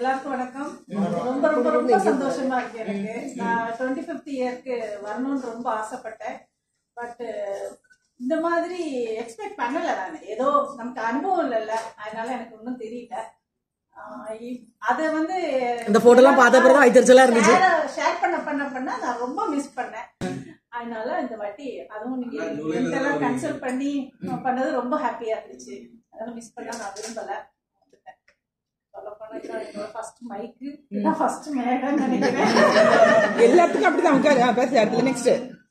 எல்லாருக்கும் வணக்கம் ரொம்ப ரொம்ப ரொம்ப சந்தோஷமா இருக்கு எனக்கு நான் டுவெண்ட்டி ஃபிஃப்த் இயர்க்கு வரணும்னு ரொம்ப ஆசைப்பட்டேன் பட் இந்த மாதிரி எக்ஸ்பெக்ட் பண்ணல நான் ஏதோ நமக்கு அனுபவம் இல்லைல்ல அதனால எனக்கு ஒன்றும் தெரியல ஆஹ் இ- அதை வந்து இந்த போட்டோலாம் பார்த்த பிறகு வைத்தறிச்சலா இருந்துச்சு ஷேர் பண்ண பண்ண பண்ண நான் ரொம்ப மிஸ் பண்ணேன் அதனால இந்த வாட்டி அதுவும் நீங்க எல்லாம் கன்சல்ட் பண்ணி பண்ணது ரொம்ப ஹாப்பியா இருந்துச்சு அதனால மிஸ் பண்ண நான் விரும்பல சொல்லப்போனா இதான் என்னோட ஃபர்ஸ்ட் மைக்கு இதான் ஃபர்ஸ்ட் மேடம் நினைக்கிறேன் எல்லாத்துக்கும் அப்படிதான் உட்காரு ஆ, பேசு அடுத்து நெக்ஸ்ட்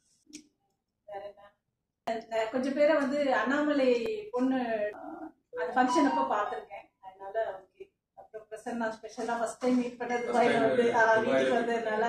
வேற என்ன? அஹ் கொஞ்சம் பேரை வந்து அண்ணாமலை பொண்ணு அஹ், அந்த ஃபங்க்ஷன் அப்போ பார்த்துருக்கேன் அதனால ஓகே அப்புறம் பிரசன்னா ஸ்பெஷலாக ஃபர்ஸ்ட் டைம் மீட் பண்ணது துபாயில வந்து அஹ், வீட்டுக்கு வந்ததுனால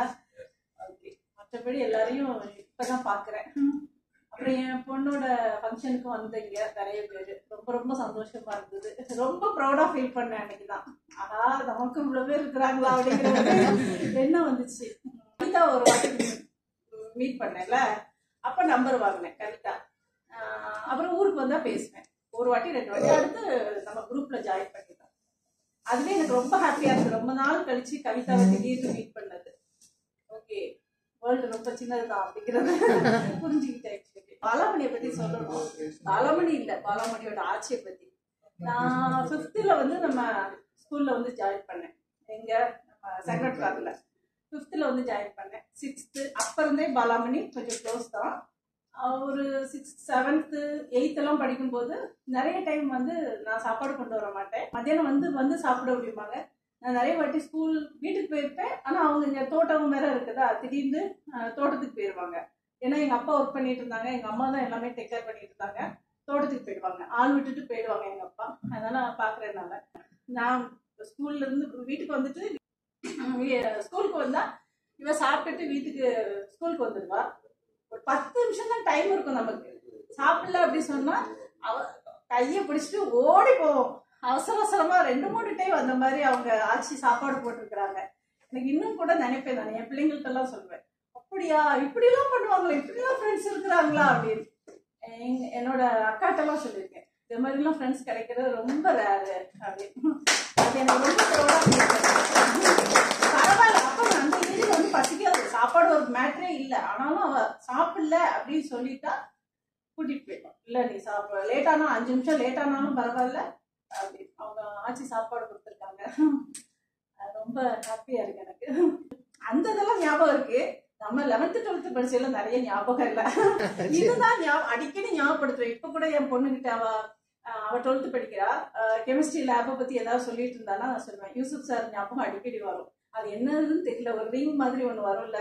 ஓகே மற்றபடி எல்லாரையும் இப்பதான் பார்க்குறேன் அப்புறம் என் பொண்ணோட ஃபங்க்ஷனுக்கு வந்தீங்க நிறைய பேர் ரொம்ப ரொம்ப சந்தோஷமா இருந்தது ரொம்ப ப்ரௌடா ஃபீல் பண்ணேன் அன்னைக்கு தான் ஆஹா நமக்கு இவ்வளவு பேர் இருக்கிறாங்களா அப்படிங்கிற ஒரு எண்ணம் வந்துச்சு கவிதா ஒரு வாட்டி மீட் பண்ணேன்ல அப்ப நம்பர் வாங்கினேன் கவிதா ஆஹ் அப்புறம் ஊருக்கு வந்தா பேசுவேன் ஒரு வாட்டி ரெண்டு வாட்டி அடுத்து நம்ம குரூப்ல ஜாயின் பண்ணிட்டோம் அதுவே எனக்கு ரொம்ப ஹாப்பியா இருக்கு ரொம்ப நாள் கழிச்சு கவிதாவை திடீர்னு மீட் பண்ணது ஓகே வேர்ல்டு ரொம்ப சின்னதுதான் அப்படிங்கறத புரிஞ்சுக்கிட்டேன் actually. பாலாமணியை பத்தி சொல்லணும் பாலாமணி இல்ல பாலாமணியோட ஆட்சியை பத்தி நான் ஃபிஃப்த்தில் வந்து நம்ம ஸ்கூல்ல வந்து ஜாயின் பண்ணேன் எங்க நம்ம செகண்ட் கிளாஸ்ல ஃபிஃப்த்தில் வந்து ஜாயின் பண்ணேன் சிக்ஸ்த்து அப்போ இருந்தே பாலாமணி கொஞ்சம் க்ளோஸ் தான் அஹ் ஒரு சிக்ஸ்த் செவன்த்து எயித்தெல்லாம் படிக்கும்போது நிறைய டைம் வந்து நான் சாப்பாடு கொண்டு வர மாட்டேன் மத்தியானம் வந்து வந்து சாப்பிட முடியுமாங்க நான் நிறைய வாட்டி ஸ்கூல் வீட்டுக்கு போயிருப்பேன் ஆனால் அவங்க இங்கே தோட்டம் வேற இருக்குதா திடீர்னு அஹ், தோட்டத்துக்கு போயிடுவாங்க ஏன்னா எங்கள் அப்பா ஒர்க் பண்ணிட்டு இருந்தாங்க எங்கள் அம்மா தான் எல்லாமே டேக் கேர் பண்ணிட்டு இருந்தாங்க தோட்டத்துக்கு போயிடுவாங்க ஆள் விட்டுட்டு போயிடுவாங்க எங்கள் அப்பா அதனால நான் பார்க்குறதுனால நான் ஸ்கூல்ல இருந்து வீட்டுக்கு வந்துட்டு ஸ்கூலுக்கு வந்தா இவ சாப்பிட்டுட்டு வீட்டுக்கு ஸ்கூலுக்கு வந்துடுவா ஒரு பத்து நிமிஷம் தான் டைம் இருக்கும் நமக்கு சாப்பிடல அப்படி சொன்னா அவ கையை பிடிச்சிட்டு ஓடி போவோம் அவசர அவசரமா ரெண்டு மூணு டைம் அந்த மாதிரி அவங்க ஆச்சி சாப்பாடு போட்டிருக்கிறாங்க எனக்கு இன்னும் கூட நினைப்பேன் நான் என் பிள்ளைங்கள்ட்ட எல்லாம் சொல்வேன் அப்படியா இப்படி எல்லாம் பண்ணுவாங்களா இப்படி எல்லாம் ஃப்ரெண்ட்ஸ் இருக்கிறாங்களா அப்படின்னு எங்க- என்னோட அக்காட்டெல்லாம் சொல்லியிருக்கேன் இந்த மாதிரி எல்லாம் ஃப்ரெண்ட்ஸ் கிடைக்கிறது ரொம்ப ரேரு அப்படின்னு அது எனக்கு ரொம்ப proud ஆ feel பண்ணேன். பரவாயில்ல அப்ப அந்த ஏஜ்ல வந்து பசிக்காது சாப்பாடு ஒரு மேட்டரே இல்லை ஆனாலும் அவ சாப்பிடல அப்படின்னு சொல்லிட்டா கூட்டிட்டு போயிடும் இல்ல நீ சாப்பிட லேட் ஆனா அஞ்சு நிமிஷம் லேட் ஆனாலும் பரவாயில்ல அப்படி அவங்க ஆச்சி சாப்பாடு கொடுத்துருக்காங்க அது ரொம்ப ஹாப்பியா இருக்கு எனக்கு அந்த இதெல்லாம் ஞாபகம் இருக்கு நம்ம லெவன்த்து டுவெல்த்து படிச்சதுல நிறைய ஞாபகம் இல்லை இதுதான் ஞாபகம் அடிக்கடி ஞாபகப்படுத்துவேன் இப்ப கூட என் பொண்ணுகிட்ட அவ அஹ், அவ டுவெல்த்து படிக்கிறா கெமிஸ்ட்ரி லேபை பத்தி ஏதாவது சொல்லிட்டு இருந்தானா நான் சொல்லுவேன் யூசுப் சார் ஞாபகம் அடிக்கடி வரும் அது என்னதுன்னு தெரியல ஒரு ரிங் மாதிரி ஒண்ணு வரும்ல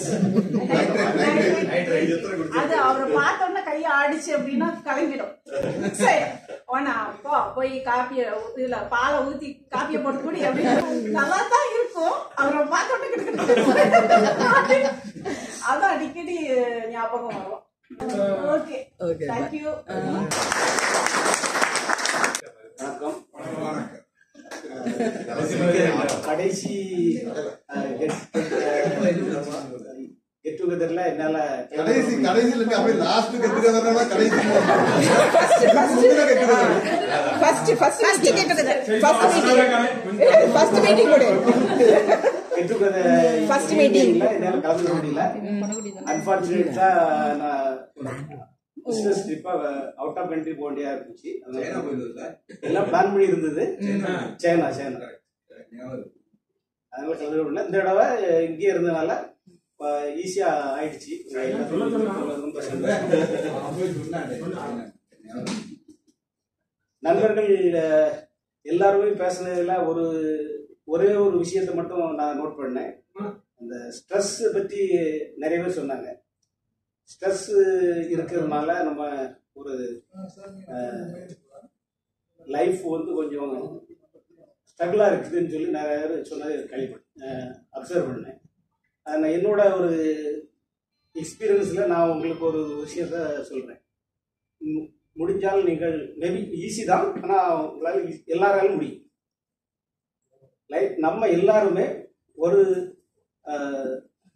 அது அவரை பார்த்த உடனே கையை ஆடிச்சு அப்படின்னா கலங்கிடும் சரி உடனே அப்போ போய் காப்பிய இதுல பாலை ஊத்தி காப்பிய போட்டு குடி அப்படின்னு நல்லா தான் இருக்கும் அவரை பார்த்த உடனே கிட்ட அதான் அடிக்கடி ஞாபகம் வரும் ஓகே Okay, bye. தேங்க்யூ வணக்கம் வணக்கம் கடைசி கெட் டுகெதர்ல என்னால கடைசி கடைசியில் இருக்கு அப்படியே லாஸ்ட் கெட்டுக்கதான் கடைசி ஃபர்ஸ்ட் ஃபர்ஸ்ட் ஃபர்ஸ்ட் கேக்குது ஃபர்ஸ்ட் மீட்டிங் ஃபர்ஸ்ட் மீட்டிங் கொடு கெட் டுகெதர் First meeting. என்னால கலந்துக்க முடியல அன்பார்ச்சுனேட்டா நான் பிசினஸ் ட்ரிப்பா அவுட் ஆஃப் கண்ட்ரி போக வேண்டியா இருந்துச்சு அதனால எல்லாம் பிளான் பண்ணி இருந்தது சைனா சைனா அதனால கலந்துக்க முடியல இந்த தடவை இங்கே இருந்தனால ஈஸியா ஆயிடுச்சு ரொம்ப சந்தோஷம். நண்பர்கள் அஹ், எல்லாருமே பேசுனதுல ஒரு ஒரே ஒரு விஷயத்தை மட்டும் நான் நோட் பண்ணேன் அந்த ஸ்ட்ரெஸ் பத்தி நிறைய பேர் சொன்னாங்க ஸ்ட்ரெஸ் இருக்கிறதுனால நம்ம ஒரு லைஃப் வந்து கொஞ்சம் ஸ்ட்ரகிளா இருக்குதுன்னு சொல்லி நிறைய பேர் சொன்னது கேள்விப்பட்டேன் அப்சர்வ் பண்ணேன் அது நான் என்னோட ஒரு எக்ஸ்பீரியன்ஸில் நான் உங்களுக்கு ஒரு விஷயத்த சொல்கிறேன் முடிஞ்சால் நீங்கள் மேபி ஈஸி தான் ஆனால் உங்களால் easy- எல்லாராலும் முடியும் லைக் நம்ம எல்லாருமே ஒரு அஹ்,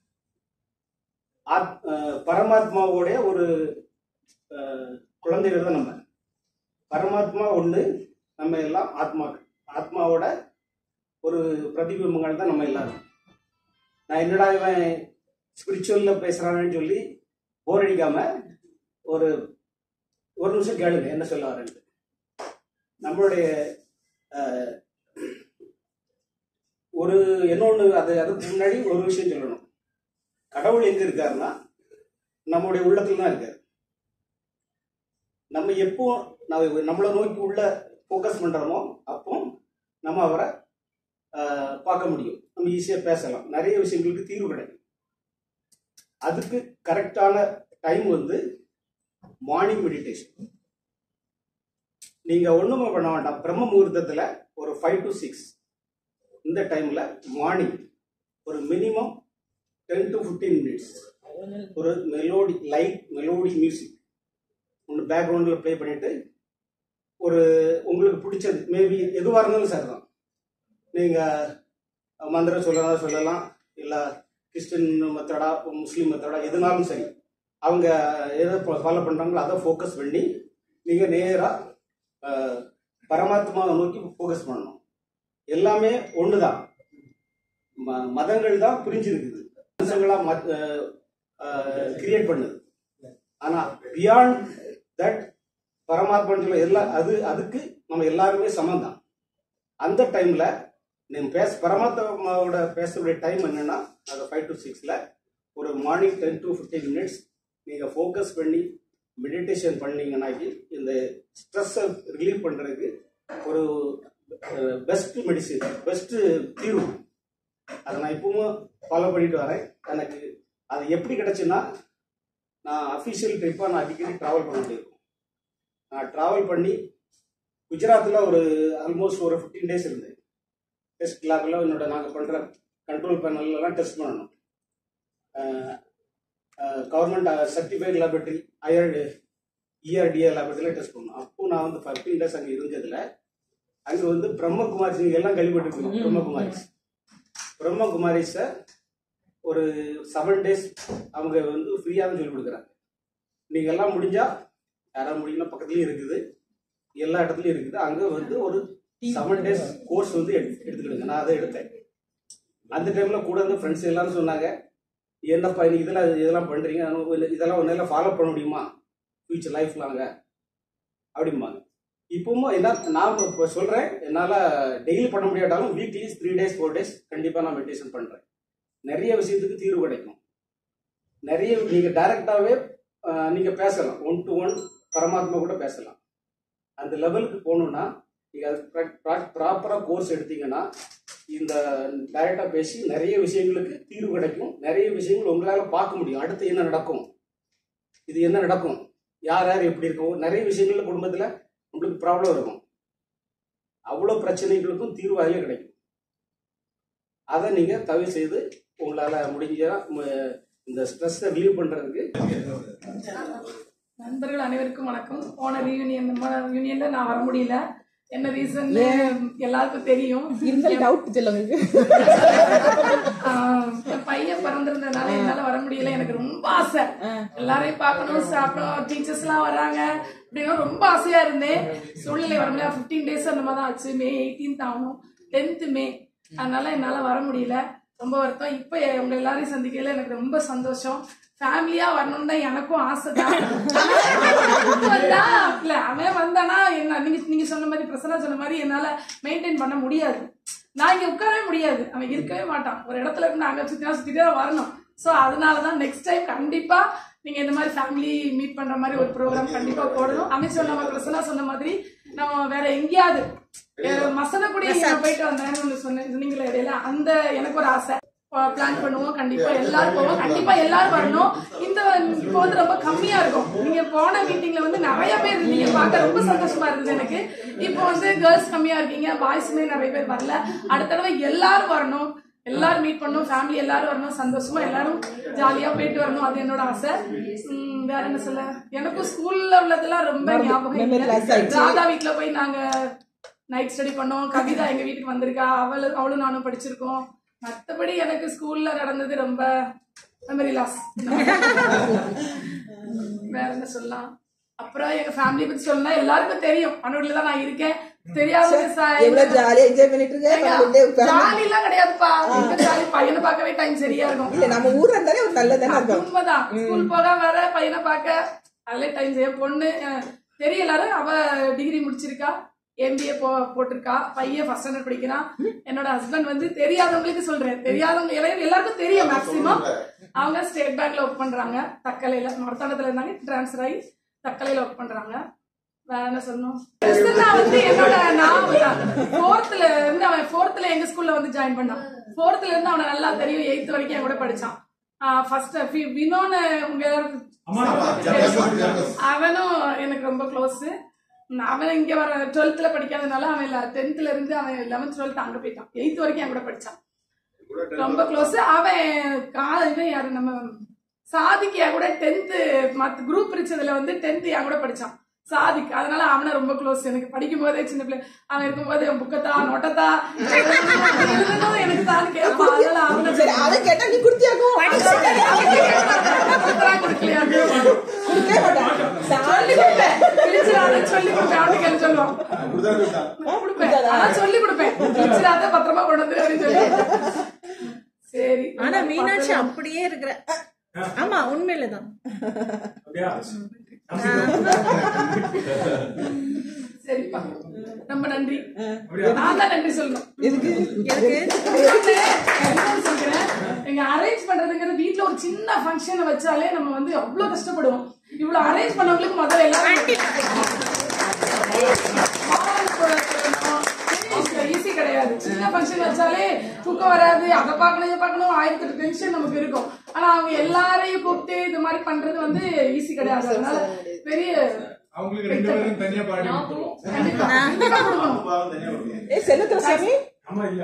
ஆத்- அஹ், பரமாத்மாவோடைய ஒரு அஹ், குழந்தைகள் தான் நம்ம பரமாத்மா ஒன்று நம்ம எல்லாம் ஆத்மாக்கள் ஆத்மாவோட ஒரு பிரதிபிம்பங்கள் தான் நம்ம எல்லாரும் நான் என்னடா இவன் ஸ்பிரிச்சுவலில் பேசுகிறான்னு சொல்லி போர் அடிக்காம ஒரு ஒரு நிமிஷம் கேளுங்க என்ன சொல்ல வரேன்ட்டு நம்மளுடைய அஹ், ஒரு இன்னொன்று அது அதுக்கு முன்னாடி ஒரு விஷயம் சொல்லணும் கடவுள் எங்க இருக்காருன்னா நம்மளுடைய உள்ளத்துல தான் இருக்காரு நம்ம எப்போ நம்ம நம்மளை நோக்கி உள்ள ஃபோக்கஸ் பண்றோமோ அப்போ நம்ம அவரை ஆஹ், பார்க்க முடியும் நம்ம ஈஸியாக பேசலாம் நிறைய விஷயங்களுக்கு தீர்வு கிடைக்கும் அதுக்கு கரெக்டான டைம் வந்து மார்னிங் மெடிடேஷன் நீங்க ஒண்ணுமே பண்ண வேண்டாம் பிரம்ம முகூர்த்தத்துல ஒரு ஃபைவ் டு சிக்ஸ் இந்த டைம்ல மார்னிங் ஒரு minimum ten to fifteen minutes ஒரு மெலோடி லைட் மெலோடி மியூசிக் ஒன்று பேக்ரவுண்டில் ப்ளே பண்ணிட்டு ஒரு உங்களுக்கு பிடிச்சது மேபி எதுவாக இருந்தாலும் சரி தான் நீங்கள் மந்திரம் சொல்லலாம் சொல்லலாம் இல்லை கிறிஸ்டின் மெத்தடா முஸ்லீம் மெத்தடா எதுனாலும் சரி அவங்க எதை ஃபாலோ பண்ணுறாங்களோ அதை ஃபோக்கஸ் பண்ணி நீங்கள் நேராக பரமாத்மாவை நோக்கி ஃபோக்கஸ் பண்ணணும் எல்லாமே ஒன்று தான் ம- மதங்கள் தான் பிரிஞ்சிருக்குது மனுஷங்களாக கிரியேட் பண்ணுது ஆனால் பியாண்ட் தட் பரமாத்மான்னு சொல்ல எல்லா அது அதுக்கு நம்ம எல்லாருமே சமம் தான் அந்த டைமில் நீங்கள் பேச பரமாத்மாவோட பேசக்கூடிய டைம் என்னன்னா அது ஃபைவ் டு சிக்ஸில் ஒரு morning ten to fifteen minutes நீங்கள் ஃபோக்கஸ் பண்ணி மெடிடேஷன் பண்ணீங்கன்னாக்கி இந்த ஸ்ட்ரெஸ்ஸை ரிலீவ் பண்ணுறதுக்கு ஒரு பெஸ்ட் மெடிசின் பெஸ்ட்டு தீர்வு அதை நான் இப்பவும் ஃபாலோ பண்ணிட்டு வரேன் எனக்கு அது எப்படி கிடைச்சுன்னா நான் அஃபிஷியல் ட்ரிப்பாக நான் அடிக்கடி ட்ராவல் பண்ண முடியும் நான் ட்ராவல் பண்ணி குஜராத்தில் ஒரு ஆல்மோஸ்ட் ஒரு ஃபிஃப்டீன் டேஸ் இருந்தேன் டெஸ்ட் லேபில் என்னோட நாங்கள் பண்ணுற கண்ட்ரோல் பேனல்லாம் டெஸ்ட் பண்ணணும் government certified laboratory IRT ERTA லேபரட்டரியில் டெஸ்ட் பண்ணணும் அப்போ நான் வந்து ஃபிஃப்டீன் டேஸ் அங்கே இருந்ததில் அங்கே வந்து பிரம்மகுமாரிஸ் நீங்க எல்லாம் கேள்விப்பட்டிருக்கீங்க பிரம்மகுமாரிஸ் பிரம்மகுமாரிஸை ஒரு செவன் டேஸ் அவங்க வந்து ஃப்ரீயாக தான் சொல்லிக் கொடுக்குறாங்க நீங்கள் எல்லாம் முடிஞ்சா யாராவது முடியும்னா பக்கத்துலேயும் இருக்குது எல்லா இடத்துலையும் இருக்குது அங்கே வந்து ஒரு செவன் டேஸ் கோர்ஸ் வந்து எடு- எடுத்துக்கிடுங்க நான் அதை எடுத்தேன் அந்த டைமில் கூட வந்து ஃப்ரெண்ட்ஸ் எல்லாரும் சொன்னாங்க என்னப்பா நீ இதெல்லாம் இதெல்லாம் பண்ணுறீங்க இதெல்லாம் ஒன்றும் ஃபாலோ பண்ண முடியுமா ஃபியூச்சர் லைஃப் லாங்க அப்படிம்பாங்க இப்பவும் என்ன நான் இப்போ சொல்கிறேன் என்னால் டெய்லி பண்ண முடியாட்டாலும் weekly three days four days கண்டிப்பாக நான் மெடிடேஷன் பண்ணுறேன் நிறைய விஷயத்துக்கு தீர்வு கிடைக்கும் நிறைய நீங்கள் டைரெக்டாகவே நீங்கள் பேசலாம் ஒன் டு ஒன் பரமாத்மா கூட பேசலாம் அந்த லெவலுக்கு போகணுன்னா நீங்கள் அது ப்ராப்பராக கோர்ஸ் எடுத்தீங்கன்னா இந்த டைரெக்டாக பேசி நிறைய விஷயங்களுக்கு தீர்வு கிடைக்கும் நிறைய விஷயங்கள் உங்களால் பார்க்க முடியும் அடுத்து என்ன நடக்கும் இது என்ன நடக்கும் யார் யார் எப்படி இருக்கும் நிறைய விஷயங்கள்ல குடும்பத்தில் உங்களுக்கு ப்ராப்ளம் இருக்கும் அவ்வளோ பிரச்சனைகளுக்கும் தீர்வு அதிலே கிடைக்கும் அதை நீங்கள் தவிர செய்து உங்களால் முடிஞ்ச ம- இந்த ஸ்ட்ரெஸ்ஸை ரிலீவ் பண்ணுறதுக்கு நண்பர்கள் அனைவருக்கும் வணக்கம் போன ரீயூனியன் யூனியன்ல நான் வர முடியல என்ன ரீசன் எல்லாருக்கும் தெரியும் இருந்தாலும் டவுட் சொல்லுங்க ஆஹ் என் பையன் பிறந்திருந்ததுனால என்னால வர முடியல எனக்கு ரொம்ப ஆசை எல்லாரையும் பார்க்கணும் சாப்பிடணும் டீச்சர்ஸ் எல்லாம் வராங்க அப்படின்னா ரொம்ப ஆசையா இருந்தேன் சூழ்நிலை வர முடியல ஃபிஃப்டீன் டேஸ் அந்த மாதிரி தான் ஆச்சு மே எயிட்டீன்த் ஆகணும் டென்த் மே அதனால என்னால வர முடியல ரொம்ப வருத்தம் இப்ப உங்க எல்லாரையும் சந்திக்கையில எனக்கு ரொம்ப சந்தோஷம் ஃபேமிலியா வரணும்னு தான் எனக்கும் ஆசை தான் வந்தா இல்ல அவன் வந்தானா என்ன நீங்க நீங்க சொன்ன மாதிரி பிரசன்னா சொன்ன மாதிரி என்னால மெயின்டைன் பண்ண முடியாது நான் இங்க உட்காரவே முடியாது அவன் இருக்கவே மாட்டான் ஒரு இடத்துல இருந்து அங்க சுத்தினா சுத்திட்டே தான் வரணும் சோ அதனாலதான் நெக்ஸ்ட் டைம் கண்டிப்பா நீங்க இந்த மாதிரி ஃபேமிலி மீட் பண்ற மாதிரி ஒரு ப்ரோக்ராம் கண்டிப்பா போடணும் அமித் சொன்ன மாதிரி பிரசன்னா சொன்ன மாதிரி நம்ம வேற எங்கேயாவது அஹ் மசனக்குடி நான் போயிட்டு வந்தேன்னு ஒண்ணு சொன்னேன் சொன்னீங்களே இடையில அந்த எனக்கு ஒரு ஆசை பிளான் பண்ணுவோம் கண்டிப்பா எல்லாரும் போவோம் கண்டிப்பா எல்லாரும் வரணும் இந்த இப்போ வந்து ரொம்ப கம்மியா இருக்கும் நீங்க போன மீட்டிங்ல வந்து நிறைய பேர் இருந்தீங்க பார்க்க ரொம்ப சந்தோஷமா இருந்தது எனக்கு இப்போ வந்து கேர்ள்ஸ் கம்மியா இருக்கீங்க பாய்ஸுமே நிறைய பேர் வரல அடுத்த தடவை எல்லாரும் வரணும் எல்லாரும் மீட் பண்ணணும் ஃபேமிலி எல்லாரும் வரணும் சந்தோஷமா எல்லாரும் ஜாலியா போயிட்டு வரணும் அது என்னோட ஆசை உம், வேற என்ன சொல்ல எனக்கும் ஸ்கூல்ல உள்ளதெல்லாம் ரொம்ப ஞாபகம் memory இல்ல. loss ஆயிடுச்சு. ராதா வீட்ல போய் நாங்க நைட் ஸ்டடி பண்ணோம் கவிதா எங்க வீட்டுக்கு வந்திருக்கா அவளும் அவளும் நானும் படிச்சிருக்கோம் மத்தபடி எனக்கு ஸ்கூல்ல நடந்தது ரொம்ப மெமரி லாஸ் வேற என்ன சொல்லலாம் அப்புறம் எங்க ஃபேமிலி பத்தி சொல்லலாம் எல்லாருக்கும் தெரியும் மனோடில தான் நான் இருக்கேன் தெரியாத சாய் எவ்வளவு ஜாலியா என்ஜாய் பண்ணிட்டு இருக்க பக்கத்துலயே உட்கார்ந்து. ஜாலி எல்லாம் கிடையாதுப்பா எங்க ஜாலி பையனை பார்க்கவே டைம் சரியா இருக்கும் இல்ல நம்ம ஊர்ல இருந்தாலே ஒரு நல்லதானே அது இருக்கும் உண்மைதான் ஸ்கூல் போக வர பையனை பார்க்க அதுல டைம் செய்ய பொண்ணு அஹ், தெரியும் எல்லாரும் அவ டிகிரி முடிச்சிருக்கா எம்பிஏ போ போட்டிருக்கா பையன் ஃபர்ஸ்ட் ஸ்டாண்டர்ட் படிக்கிறான் என்னோட ஹஸ்பண்ட் வந்து தெரியாதவங்களுக்கு சொல்றேன் தெரியாதவங்க எல்லாரும் எல்லாருக்கும் தெரியும் மேக்சிமம் அவங்க ஸ்டேட் பேங்க்ல ஒர்க் பண்றாங்க தக்கலையில மரத்தாண்டத்துல இருந்தாங்க டிரான்ஸ்ஃபர் ஆகி தக்கலையில ஒர்க் பண்றாங்க வேற என்ன சொல்லணும் கிறிஸ்தனா வந்து என்னோட நான் ஃபோர்த்ல இருந்து அவன் ஃபோர்த்ல எங்க ஸ்கூல்ல வந்து ஜாயின் பண்ணான் ஃபோர்த்ல இருந்து அவனை நல்லா தெரியும் எயித் வரைக்கும் என் கூட படிச்சான் ஃபர்ஸ்ட் வினோன்னு உங்க எல்லாருக்கும் அவனும் எனக்கு ரொம்ப க்ளோஸ் அவன் இங்க வர டுவெல்த்ல படிக்காதனால அவன் டென்த்ல இருந்து அவன் லெவன்த் டுவெல்த் அங்க போயிட்டான் எயித் வரைக்கும் என் கூட படிச்சான் ரொம்ப க்ளோஸ் அவன் கா- இவன் யாரு நம்ம சாதிக்கு என் கூட டென்த்து மற்ற குரூப் பிரிச்சதுல வந்து டென்த் என் கூட படிச்சான் சாதிக் அதனால அவனை ரொம்ப க்ளோஸ் எனக்கு படிக்கும் போதே சின்ன பிள்ளை அவன் இருக்கும்போது என் புக்கத்தா நோட்டத்தா எழுதணும் எனக்கு தான் கேட்பான் அதனால அவனை சரி அதை கேட்டா நீ குடுத்தியாக்கும் புத்தகம் கொடுக்கலையா குடுக்கவே மாட்டான் சொல்லி கொடுப்பேன் பிரிச்சிடாத சொல்லி கொடுப்பேன் அவனுக்கு என்ன சொல்லுவான் கொடுப்பேன் அதான் சொல்லி கொடுப்பேன் பிரிச்சிடாத பத்திரமா கொண்டு வந்து அப்படின்னு சொல்லி சரி ஆனா மீனாட்சி அப்படியே இருக்கிற ஆமா உண்மையிலதான் சரிப்பா ரொம்ப நன்றி நான் தான் நன்றி சொல்லணும் எதுக்கு எதுக்கு இன்னொன்னு சொல்றேன். எங்க அரேஞ்ச் பண்றதுங்கிறது வீட்ல ஒரு சின்ன ஃபங்க்ஷனை வச்சாலே நம்ம வந்து அவ்வளவு கஷ்டப்படுவோம் இவ்வளவு அரேஞ்ச் பண்ணவங்களுக்கு முதல்ல எல்லாரும் ஈஸி கிடையாது சின்ன ஃபங்க்ஷன் வச்சாலே தூக்கம் வராது அதை பார்க்கணும் இதை பார்க்கணும் ஆயிரத்தி எட்டு டென்ஷன் நமக்கு இருக்கும் ஆனா அவங்க எல்லாரையும் கூப்பிட்டு இது மாதிரி பண்றது வந்து ஈஸி கிடையாது அதனால பெரிய அவங்களுக்கு ரெண்டு பேரும் தனியா பாடி கொடுத்துருவோம் கண்டிப்பா கண்டிப்பா கொடுக்கணும் ஏய் செல்லத்துல சாமி ஆமா இல்ல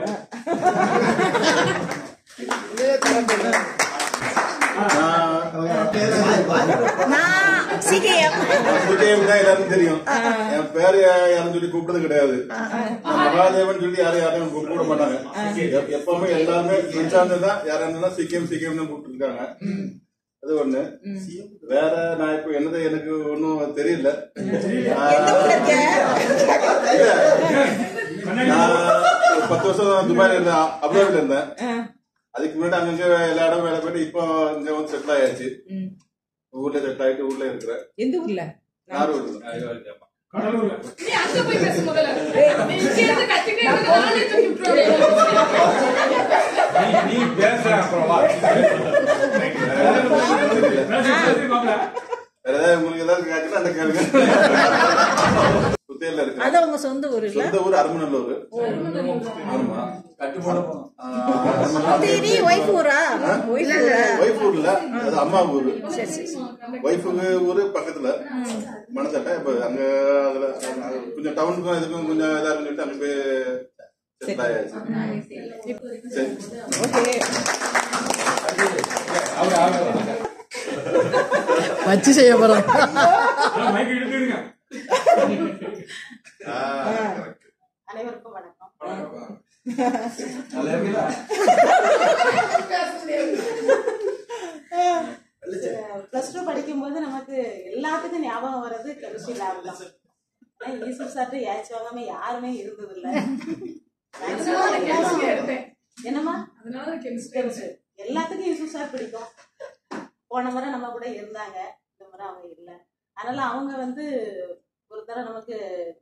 நான் சிகேஎம் சுஜயம் தான் எல்லாருக்கும் தெரியும் என் பேரு யாரும் சொல்லி கூப்பிட்டது கிடையாது மகாதேவன் சொல்லி யாரும் யாரும் கூப்பிட மாட்டாங்க எப்- எப்பவுமே எல்லாருமே ஃப்ரெண்ட்ஸாந்து தான் யாரா இருந்தாலும் சிக்கியம் சிக்கியம் தான் கூப்பிட்டு இருக்காங்க அது ஒண்ணு வேற நான் இப்ப என்னது எனக்கு ஒன்னும் தெரியல எந்த ஊர்ல இருக்க இல்ல. நான் ஒரு பத்து வருஷம் துபாயில இருந்தேன் அபுதாபில இருந்தேன் அதுக்கு முன்னாடி அங்கங்க எல்லா இடம் வேலை போயிட்டு இப்போ இங்க வந்து செட்டில் ஆயாச்சு ஊர்ல செட்டில் ஆயிட்டு ஊர்ல இருக்கிறேன் எந்த ஊர்ல நாகூர்ல கடலூர்ல நீ அங்க போய் பேசு முதல்ல நீ இங்க இருந்து கத்திட்டே இருந்தா நானே தூக்கி விட்டுருவேன் நீ- நீ பேச அப்புறம் வா பேசி பாக்கல வேற ஏதாவது உங்களுக்கு ஏதாவது காய்ச்சல் அந்த கேளுங்க புத்தேல இருக்கு அது உங்க சொந்த ஊர் இல்ல சொந்த ஊர் அருமநல்லூர் ஆமா சரி ஒய்ஃப் ஊரா ஒய்ஃப் ஊரா ஒய்ஃப் ஊர்ல அது அம்மா ஊரு ஒய்ஃபுக்கு ஊரு பக்கத்துல மணத்தட்டை இப்ப அங்க அதுல அது கொஞ்சம் டவுனுக்கும் இதுக்கும் கொஞ்சம் இதா இருக்குன்னு சொல்லிட்டு அங்க போய் செட்டில் ஆயாச்சு சரி ஓகே அவரு அவரு வச்சு செய்ய போறோம் மைக் இழுத்துடுங்க அனைவருக்கும் வணக்கம் பிளஸ் டூ படிக்கும்போது நமக்கு எல்லாத்துக்கும் ஞாபகம் வர்றது கெமிஸ்ட்ரி லேப் தான் ஆனா ஈஸ்வர் சார்ட்டு ஏச்சு வாங்காம யாருமே இருந்தது இல்ல அதனால chemistry எடுத்தேன் என்னம்மா அதனால கெமிஸ்ட்ரி எடுத்தேன் எல்லாத்துக்கும் ஈஸ்வர் சார் பிடிக்கும் போன முறை நம்ம கூட இருந்தாங்க இந்த முறை அவங்க இல்லை அதனால அவங்க வந்து ஒரு தடவை நமக்கு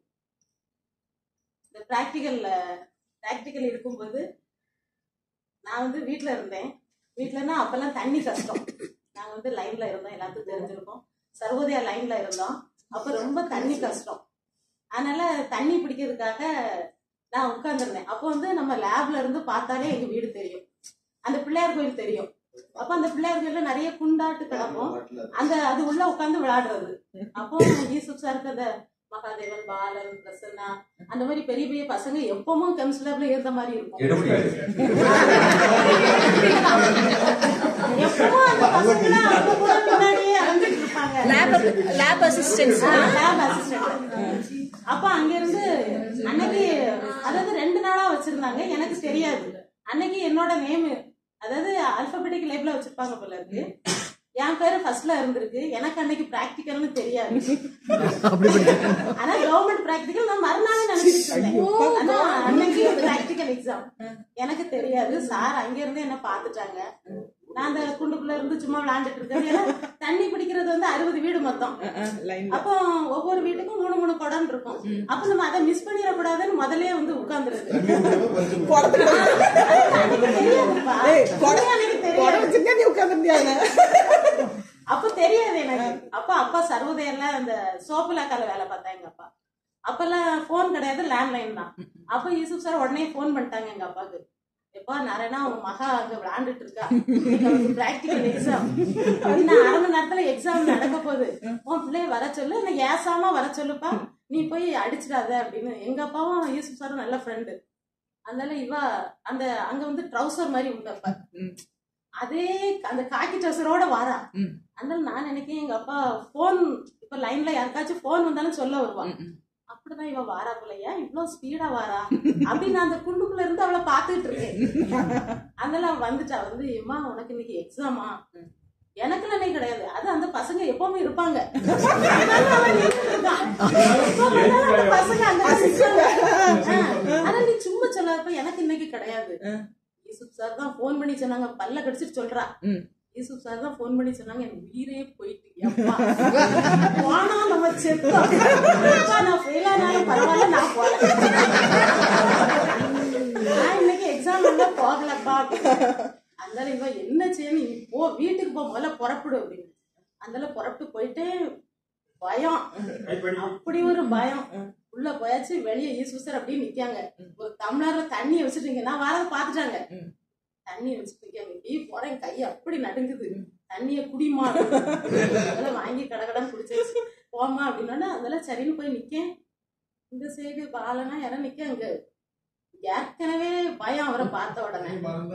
இந்த ப்ராக்டிக்கல்ல ப்ராக்டிக்கல் இருக்கும்போது நான் வந்து வீட்டில் இருந்தேன் வீட்டிலன்னா அப்பெல்லாம் தண்ணி கஷ்டம் நாங்கள் வந்து லைன்ல இருந்தோம் எல்லாத்துக்கும் தெரிஞ்சிருக்கோம் சர்வோதயா லைன்ல இருந்தோம் அப்போ ரொம்ப தண்ணி கஷ்டம் அதனால தண்ணி பிடிக்கிறதுக்காக நான் உட்காந்துருந்தேன் அப்போ வந்து நம்ம லேப்ல இருந்து பார்த்தாலே எங்க வீடு தெரியும் அந்த பிள்ளையார் கோயில் தெரியும் அப்ப அந்த பிள்ளையார் கோயில்ல நிறைய குண்டாட்டு கிடக்கும் அந்த அது உள்ள உட்காந்து விளையாடுறது அப்போ ஈசுப் சாருக்கு அந்த மகாதேவன் பாலன் பிரசன்னா அந்த மாதிரி பெரிய பெரிய பசங்க எப்பவும் கெமிஸ்ட்ரி லேப்ல இருந்த மாதிரி இருக்கும் எப்பவும் அந்த பசங்க அவங்க கூட பின்னாடியே அலைஞ்சிட்டு இருப்பாங்க lab lab assistance lab assistant அப்ப அங்க இருந்து அன்னைக்கு அதாவது ரெண்டு நாளா வச்சிருந்தாங்க எனக்கு தெரியாது அன்னைக்கு என்னோட நேம் அதாவது அல்பபெட்டிக் லேபிள வச்சிருப்பாங்க போல இருக்கு என் பேரு ஃபர்ஸ்ட்ல இருந்திருக்கு எனக்கு அன்னைக்கு பிராக்டிக்கல்னு தெரியாது அப்படி படிச்சிருக்கேன் ஆனா கவர்மெண்ட் பிராக்டிக்கல் நான் மறுநாள் நினைச்சிட்டு இருந்தேன் ஆனா அன்னைக்கு பிராக்டிக்கல் எக்ஸாம் எனக்கு தெரியாது சார் அங்க இருந்து என்ன பாத்துட்டாங்க நான் அந்த குண்டுக்குள்ள இருந்து சும்மா விளையாண்டுட்டு இருக்கேன் ஏன்னா தண்ணி பிடிக்கிறது வந்து அறுபது வீடு மொத்தம் லைன் அப்போ ஒவ்வொரு வீட்டுக்கும் மூணு மூணு குடம் இருக்கும் அப்ப நம்ம அதை மிஸ் பண்ணிடக்கூடாதுன்னு முதல்லயே வந்து உட்கார்ந்துருது தெரியாதுப்பா. உண்மையா எனக்கு தெரியாது. குடம் வச்சிருக்கா நீ உட்காந்துருந்தியா அப்ப தெரியாது எனக்கு அப்ப அப்பா சர்வோதயர்ல அந்த சோப்புலாக்கால வேலை பார்த்தா எங்க அப்பா அப்பெல்லாம் போன் கிடையாது லேண்ட்லைன் தான் அப்ப யூசுப் சார் உடனே போன் பண்ணிட்டாங்க எங்க அப்பாவுக்கு எப்பா நாராயணா உன் மகா அங்க விளையாண்டுட்டு இருக்கா பிராக்டிக்கல் எக்ஸாம் இன்னும் அரை மணி நேரத்துல எக்ஸாம் நடக்க போகுது உன் பிள்ளைய வர சொல்லு என்ன ஏசாம வர சொல்லுப்பா நீ போய் அடிச்சிடாத அப்படின்னு எங்க அப்பாவும் யூசுப் சாரும் நல்ல ஃப்ரெண்டு அதனால இவ அந்த அங்க வந்து ட்ரௌசர் மாதிரி உண்டு அப்ப அதே அந்த காக்கி ட்ரௌசரோட வாரா அதனால நான் நினைக்கிறேன் எங்க அப்பா போன் இப்ப லைன்ல யாருக்காச்சும் போன் வந்தாலும் சொல்ல வருவான் அப்படிதான் இவ வாரா போலயா இவ்வளவு ஸ்பீடா வாரா அப்படின்னு நான் அந்த குண்டுக்குள்ள இருந்து அவளை பாத்துட்டு இருக்கேன் அதனால அவ வந்துட்டா வந்து ஏமா உனக்கு இன்னைக்கு எக்ஸாமா எனக்குலாம் இன்னைக்கு கிடையாது அது அந்த பசங்க எப்பவுமே இருப்பாங்க அதனால அவன் நின்னுட்டு இருக்கான். எப்ப பார்த்தாலும் அந்த பசங்க அங்கதான் நிக்கிறாங்க. ஆ, ஆனா நீ சும்மா சொல்லாதப்ப எனக்கு இன்னைக்கு கிடையாது யூசுப் சார் தான் ஃபோன் பண்ணி சொன்னாங்க பல்ல கடிச்சிட்டு சொல்றா யூசுப் சார் தான் ஃபோன் பண்ணி சொன்னாங்க என் உயிரே போயிட்டு அப்பா போனா நம்ம செத்தோம் அப்பா, நான் ஃபெயில் ஆனாலும் பரவாயில்ல நான் போல நான் இன்னைக்கு எக்ஸாம் எல்லாம் போகலப்பா அதனால இவன் என்ன செய்யணும் நீ போ வீட்டுக்கு போ முதல்ல புறப்படு அப்படின்னு அதனால புறப்பட்டு போயிட்டு பயம் அப்படி ஒரு பயம் உள்ள போயாச்சு வெளியே ஈஸ்வ சார் அப்படியே நிக்காங்க ஒரு டம்ளர்ல தண்ணியை வச்சுட்டீங்க நான் வரத பாத்துட்டாங்க தண்ணியை வச்சுட்டு நிக்காங்க இப்படியே போறேன் கை அப்படி நடுங்குது தண்ணிய குடிமா அதெல்லாம் வாங்கி கடகடன் குடிச்சாச்சு போமா அப்படின்னா அதெல்லாம் சரின்னு போய் நிக்கேன் இந்த சைடு பாலனா யாரும் நிக்க அங்க ஏற்கனவே பயம் அவரை பார்த்த உடனே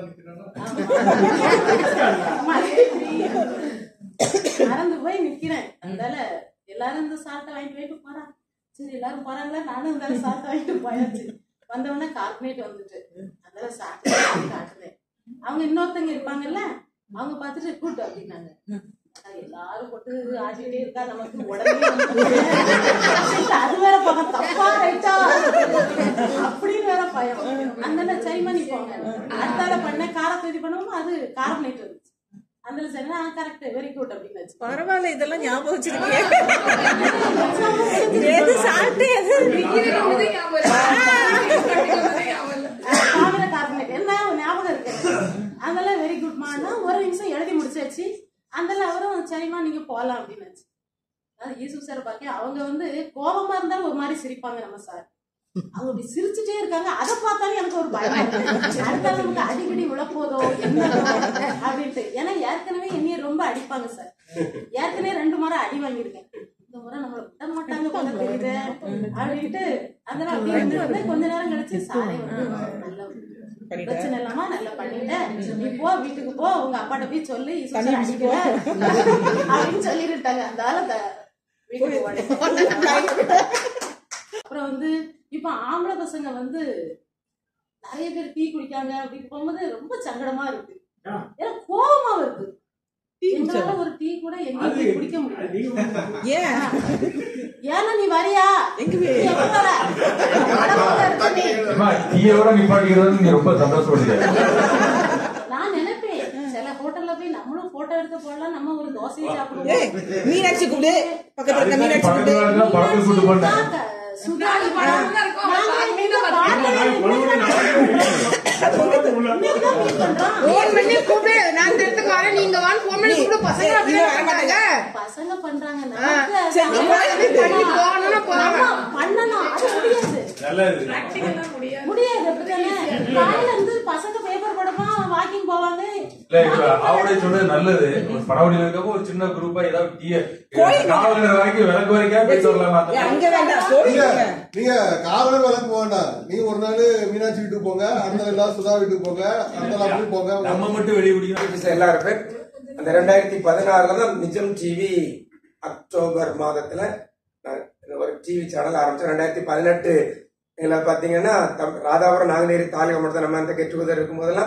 ஆமா. மறந்து போய் நிக்கிறேன் அதனால எல்லாரும் இந்த சால்ட்டை வாங்கிட்டு போயிட்டு போறா சரி எல்லாரும் போறாங்களா நானும் இந்த சால்ட்டை வாங்கிட்டு போயாச்சு வந்தவொடனே கால்குலேட் வந்துட்டு அதனால சால்ட்டை காட்டுனேன் அவங்க இன்னொருத்தங்க இருப்பாங்கல்ல அவங்க பார்த்துட்டு கூட்டு அப்படின்னாங்க அதான் எல்லாரும் போட்டு ஆடிட்டே இருக்கா நமக்கு உடனே வந்து அது வேற பக்கம் தப்பா ரைட்டா அப்படின்னு வேற பயம் அதனால சரிமா நீ போங்க அடுத்தால பண்ண காரத்தை இது பண்ணுவோம் அது காரம் நைட் வந்துச்சு அதனால சரி ஆ கரெக்ட் வெரி குட் அப்படின்னு வச்சு பரவாயில்ல இதெல்லாம் ஞாபகம் வச்சிருக்கீங்க எது சாப்பிட்டு எது காவிர கார்பனேட் என்ன ஞாபகம் இருக்கு அதனால வெரி குட் மானா ஒரு நிமிஷம் எழுதி முடிச்சாச்சு அதனால அவரும் சரிம்மா நீங்க போலாம் அப்படின்னு அது யூசுப் சார் பார்க்க அவங்க வந்து கோபமா இருந்தாலும் ஒரு மாதிரி சிரிப்பாங்க நம்ம சார் அவங்க அப்படி சிரிச்சுட்டே இருக்காங்க அதை பார்த்தாலும் எனக்கு ஒரு பயம் அடுத்த நமக்கு அடிக்கடி விழப்போதோ என்ன அப்படின்ட்டு ஏன்னா ஏற்கனவே என்னைய ரொம்ப அடிப்பாங்க சார் ஏற்கனவே ரெண்டு முறை அடி வாங்கியிருக்கேன் இந்த முறை நம்மள விட மாட்டாங்க போல தெரியுது அப்படின்ட்டு அதெல்லாம் அப்படியே இருந்து கொஞ்ச நேரம் கழிச்சு சாரே வந்து நல்ல பிரச்சனை இல்லாம நல்லா பண்ணிட்டேன் நீ போ வீட்டுக்கு போ உங்க அப்பாட்ட போய் சொல்லு ஈஸ்வர சார் அடிக்கல அப்படின்னு சொல்லிருட்டாங்க அந்த ஆள அந்த வீட்டுக்கு ஓடி. அப்புறம் வந்து இப்ப ஆம்பளை பசங்க வந்து நிறைய பேர் டீ குடிக்காங்க அப்படின்னு போகும்போது ரொம்ப சங்கடமா இருக்கு ஏன்னா கோபமா வருது எங்களால ஒரு டீ கூட எங்கேயும் போய் குடிக்க முடியாது ஏன் ஏன்னா நீ வரியா எங்க நீ எப்ப வர வடமாங்க இருக்க நீ. அம்மா, டீயோட நிப்பாட்டிக்கிறது நீ ரொம்ப சந்தோஷப்படுங்க நான் நினைப்பேன் சில ஹோட்டல்ல போய் நம்மளும் போட்டோ எடுத்து போடலாம் நம்ம ஒரு தோசையை ஏய் சாப்பிடுவோம் மீனாட்சி கூப்பிடு பக்கத்துல இருக்க மீனாட்சி பக்கத்துல கூப்பிடு இருந்தா படத்துக்கு கூட்டு போனேன் சுடாலி படம் தான் இருக்கும். நாங்க அவங்க இன்னைக்கு இன்னைக்குதான் meet பண்றோம். ஃபோன் பண்ணி கூப்பிடு நான் இந்த இடத்துக்கு வரேன் நீங்க வான்னு ஃபோன் பண்ணி கூப்பிடு பசங்க நீ அப்படியே வர மாட்டாங்க. பசங்க பண்றாங்க நமக்கு அது சரி, நீ போய் பண்ணி போகணும்னா போறாங்க ஆமா, பண்ணணும் அது முடியாது நல்லது பிராக்டிக்கல்லாம் முடியாது முடியாது அப்படித்தானே காலையில இருந்து பசங்க பேப்பர் படமா வாக்கிங் போவாங்க இல்ல இப்ப அவரே சொன்னது நல்லது ஒரு படவடியில் இருக்கப்போ ஒரு சின்ன குரூப்பா ஏதாவது டீ காவலர் வரைக்கும் விளக்கு வரைக்கும் போயிட்டு வரலாம் ஏய், அங்க வேண்டாம் கோவில் நீங்க போங்க. நீங்க காவலர் வழக்கு போக வேண்டாம் நீங்க ஒரு நாள் மீனாட்சி வீட்டுக்கு போங்க அந்த நாள் எல்லாரும் சுதா வீட்டுக்கு போங்க அந்த நாள் அப்படி போங்க நம்ம மட்டும் வெளியே குடிக்கணும் ஆபீஸ்ல எல்லாரும் பேர் அந்த ரெண்டாயிரத்தி பதினாறுல தான் நிஜம் டிவி அக்டோபர் மாதத்துல நான் இந்த ஒரு டிவி சேனல் ஆரம்பிச்சோம் ரெண்டாயிரத்தி பதினெட்டு இதுல பாத்தீங்கன்னா தம்- ராதாபுரம் நாங்குநேரி தாலுகா மட்டும் நம்ம அந்த கெட் டுகெதர் இருக்கும் போதெல்லாம்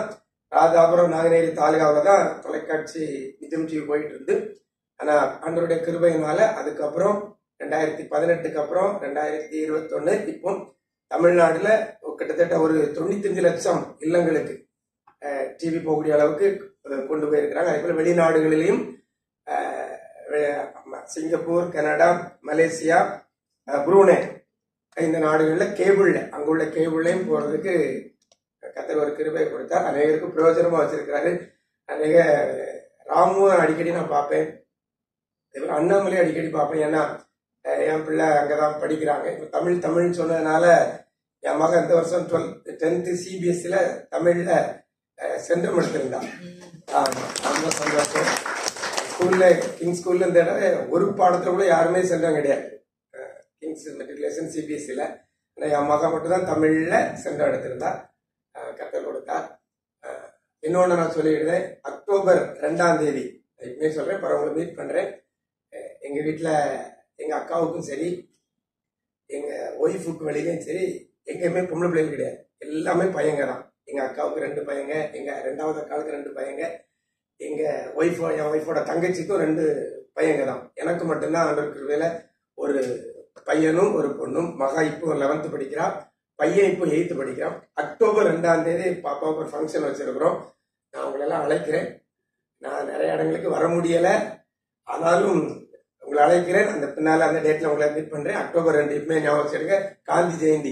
ராதாபுரம் நாங்குநேரி தாலுகாவில் தான் தொலைக்காட்சி நிஜம் டிவி போயிட்டு இருந்து ஆனா ஆண்டவருடைய கிருபையினால அதுக்கப்புறம் ரெண்டாயிரத்தி பதினெட்டுக்கு அப்புறம் ரெண்டாயிரத்தி இருபத்தொன்னு இப்போ தமிழ்நாடுல கிட்டத்தட்ட ஒரு தொண்ணூத்தஞ்சு லட்சம் இல்லங்களுக்கு டிவி போகக்கூடிய அளவுக்கு அஹ், கொண்டு போயிருக்கிறாங்க அதே போல வெளிநாடுகளிலையும் அஹ், வெ- ஆமா, சிங்கப்பூர் கனடா மலேசியா அஹ், புரூனே இந்த நாடுகளில் கேபிள்ல அங்குள்ள கேபிள்லையும் போறதுக்கு கத்தர் ஒரு கிருபை கொடுத்தார் அநேகருக்கு பிரயோஜனமா வச்சிருக்கிறாரு அநேக ராமுவும் அடிக்கடி நான் பார்ப்பேன் அதே போல அண்ணாமலையும் அடிக்கடி பார்ப்பேன் ஏன்னா அஹ், என் பிள்ளை அங்கதான் படிக்கிறாங்க இப்ப தமிழ் தமிழ்னு சொன்னதுனால என் மகன் இந்த வருஷம் டுவெல்த் டென்த்து சிபிஎஸ்சில தமிழ்ல அஹ், சென்டம் எடுத்திருந்தான் ஆமா, ரொம்ப சந்தோஷம் ஸ்கூல்ல கிங் ஸ்கூல்ல இந்த தடவை ஒரு பாடத்துல கூட யாருமே சென்டம் கிடையாது அஹ், கிங்ஸ் மெட்ரிகுலேஷன் சிபிஎஸ்சில என் மகன் மட்டும் தான் தமிழ்ல சென்டம் எடுத்திருந்தா அஹ், கத்தர் கொடுத்தார் அஹ், இன்னொன்னு நான் சொல்லிடுறேன் அக்டோபர் ரெண்டாம் தேதி இப்பவே சொல்றேன் பரவாயில்ல மீட் பண்றேன் அஹ், எங்க வீட்டுல எங்க அக்காவுக்கும் சரி எங்க ஒய்ஃபுக்கு வெளியிலையும் சரி எங்கேயுமே பொம்பளை பிள்ளைகள் கிடையாது எல்லாமே பையங்க தான் எங்க அக்காவுக்கு ரெண்டு பையங்க எங்க ரெண்டாவது அக்காவுக்கு ரெண்டு பையங்க எங்க ஒய்ஃப் என் ஒய்ஃபோட தங்கச்சிக்கும் ரெண்டு பையங்க தான் எனக்கு மட்டும்தான் ஆண்டவர் வேலை ஒரு பையனும் ஒரு பொண்ணும் மகா இப்போ லெவன்த் படிக்கிறா பையன் இப்போ எயித்து படிக்கிறான் அக்டோபர் ரெண்டாம் தேதி பாப்பாவுக்கு ஒரு ஃபங்க்ஷன் வச்சிருக்கிறோம் நான் உங்களெல்லாம் அழைக்கிறேன் நான் நிறைய இடங்களுக்கு வர முடியல ஆனாலும் உங்களை அழைக்கிறேன் அந்த பின்னால அந்த டேட்ல உங்களை மீட் பண்றேன் அக்டோபர் ரெண்டு இப்பமே ஞாபகம் வச்சிருக்கேன் காந்தி ஜெயந்தி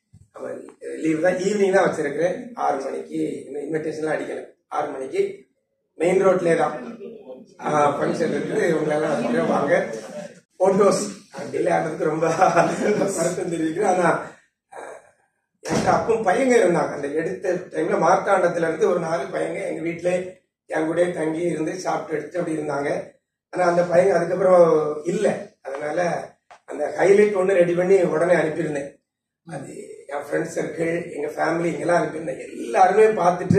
லீவ் தான் ஈவினிங் தான் வச்சிருக்கிறேன் ஆறு மணிக்கு இன்னும் இன்விடேஷன்லாம் அடிக்கல ஆறு மணிக்கு மெயின் ரோட்லேயே தான் ஃபங்க்ஷன் இருக்குது இவங்களெல்லாம் வச்சுட்டு வாங்க போட்டோஸ் டிலே ஆனதுக்கு ரொம்ப வருத்தம் தெரிவிக்கிறேன் ஆனா ஆஹ், எனக்கு அப்பவும் பையங்க இருந்தாங்க அந்த எடுத்த டைம்ல மார்த்தாண்டத்துல இருந்து ஒரு நாலு பையங்க எங்க வீட்டிலே என் கூடயே தங்கி இருந்து சாப்பிட்டு எடுத்து அப்படி இருந்தாங்க ஆனா அந்த பையங்க அதுக்கப்புறம் இல்ல அதனால அந்த ஹைலைட் ஒன்று ரெடி பண்ணி உடனே அனுப்பியிருந்தேன் அது என் ஃப்ரெண்ட்ஸ் சர்க்கிள் எங்க ஃபேமிலி இங்கெல்லாம் அனுப்பியிருந்தேன் எல்லாருமே பார்த்துட்டு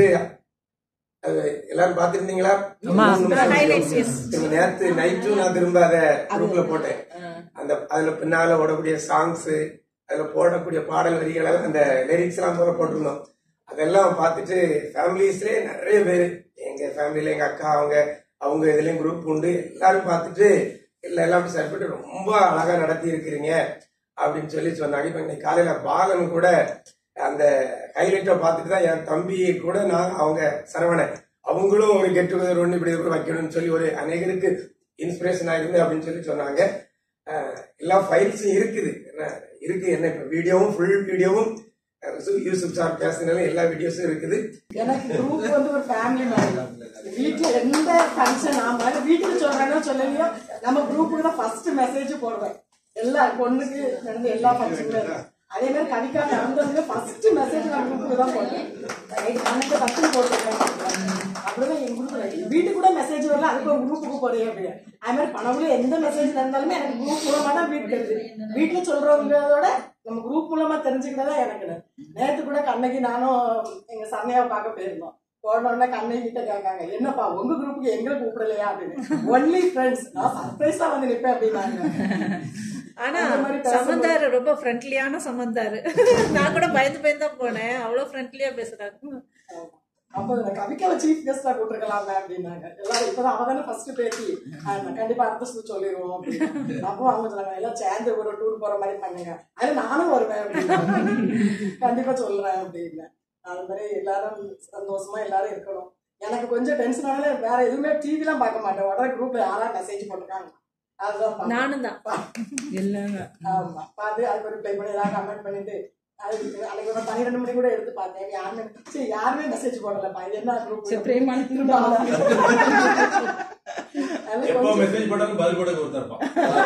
அது எல்லாரும் பார்த்திருந்தீங்களா ஆமா. மூணு நிமிஷம் Highlights, yes. திரும்ப நேத்து நைட்டும் நான் திரும்ப அதை குரூப்ல போட்டேன் அந்த அதுல பின்னால ஓடக்கூடிய சாங்ஸ் அதுல போடக்கூடிய பாடல் வரிகள் எல்லாம் அந்த லிரிக்ஸ் எல்லாம் போல போட்டிருந்தோம் அதெல்லாம் பார்த்துட்டு ஃபேமிலிஸ்லயே நிறைய பேர் எங்க ஃபேமிலியில எங்க அக்கா அவங்க அவங்க இதுலயும் குரூப் உண்டு எல்லாரும் பார்த்துட்டு இல்ல எல்லாம் சரிப்பட்டு ரொம்ப அழகா நடத்தி இருக்கிறீங்க அப்படின்னு சொல்லி சொன்னாங்க இப்ப இன்னைக்கு காலையில பாலன் கூட அந்த ஹைலைட்டை பார்த்துட்டு தான் என் தம்பி கூட நான் அவங்க சரவணன் அவங்களும் ஒரு கெட் டுகெதர் ஒன்று இப்படி இப்படி வைக்கணும்னு சொல்லி ஒரு அநேகருக்கு இன்ஸ்பிரேஷன் ஆயிருந்து அப்படின்னு சொல்லி சொன்னாங்க அஹ் எல்லா ஃபைல்ஸும் இருக்குது என்ன இருக்கு என்ன இப்ப வீடியோவும் ஃபுல் வீடியோவும் யூசுப் சார் பேசுனால எல்லா வீடியோஸும் இருக்குது எனக்கு குரூப் வந்து ஒரு ஃபேமிலி மாதிரி வீட்டுல எந்த ஃபங்க்ஷன் ஆமா வீட்டுல சொல்றாங்க சொல்லலையோ நம்ம குரூப்புக்கு தான் ஃபர்ஸ்ட் மெசேஜ் போடுவேன் எல்லா பொண்ணுக்கு நடந்த எல்லா ஃபங்க்ஷன்ல அதே மாதிரி கவிக்கா நடந்தவங்க ஃபர்ஸ்ட் மெசேஜ் நான் குரூப்புக்கு தான் போட்டேன் அன்னைக்கு ஃபர்ஸ்ட் போட்டுருக்கேன் அப்படிதான் என் குரூப் வீட்டுக்கு கூட மெசேஜ் வரல அதுக்கு ஒரு குரூப்புக்கு போறேன் அப்படியே அது மாதிரி பணவுல எந்த மெசேஜ் இருந்தாலுமே எனக்கு குரூப் மூலமா தான் வீட்டுக்கு தெரியுது வீட்டுல சொல்றவங்களோட நம்ம குரூப் மூலமா தெரிஞ்சுக்கிறதா எனக்கு நேத்து கூட கண்ணகி நானும் எங்க சமையாவை பார்க்க போயிருந்தோம் போன உடனே கண்ணகி கிட்ட கேட்காங்க என்னப்பா உங்க குரூப்புக்கு எங்களை கூப்பிடலையா அப்படின்னு ஒன்லி ஃப்ரெண்ட்ஸ் நான் சர்ப்ரைஸா வந்து நிப்பேன் அப்படின்னாங்க ஆனா அந்த மாதிரி பேசும்போது- சமந்தாரு ரொம்ப ஃப்ரெண்ட்லியான சமந்தாரு நான் கூட பயந்து பயந்து தான் போனேன் அவ்வளவு ஃப்ரெண்ட்லியா பேசுறாங்க அப்போ இந்த கவிக்காவை சீஃப் கெஸ்டா கூப்பிட்டுருக்கலாமே அப்படின்னாங்க எல்லாரும் இப்பதான் அவ தானே ஃபர்ஸ்ட் பேட்டி ஆமா, கண்டிப்பா அடுத்த சொல்லி சொல்லிடுவோம் அப்படின்னு அப்போ அவங்க சொன்னாங்க எல்லாம் சேர்ந்து ஒரு டூர் போற மாதிரி பண்ணுங்க அது நானும் வருவேன் அப்படின்னு கண்டிப்பா சொல்றேன் அப்படின்னு அது மாதிரி எல்லாரும் சந்தோஷமா எல்லாரும் இருக்கணும் எனக்கு கொஞ்சம் டென்ஷன் ஆகல வேற எதுவுமே டிவி எல்லாம் பார்க்க மாட்டேன் உடனே குரூப்ல யாரா மெசேஜ் போட்டிருக்காங்க அதுதான் பார்ப்பேன். நானும் தான் எல்லாமே ஆமா பார்த்து அதுக்கு ஒரு ப்ளே பண்ணி ஏதாவது கமெண்ட் பண்ணிட்டு அது அன்னைக்கு ஒரு பன்னிரெண்டு மணி கூட எடுத்து பார்த்தேன் யாருமே சரி யாருமே மெசேஜ் போடலப்பா இது என்ன குரூப் சரி, பிரேமான திரும்ப அவ்வளவு. அது எப்போ கொஞ்சம் மெசேஜ் போட்டாலும் பதில் கூட கொடுத்துருப்பான்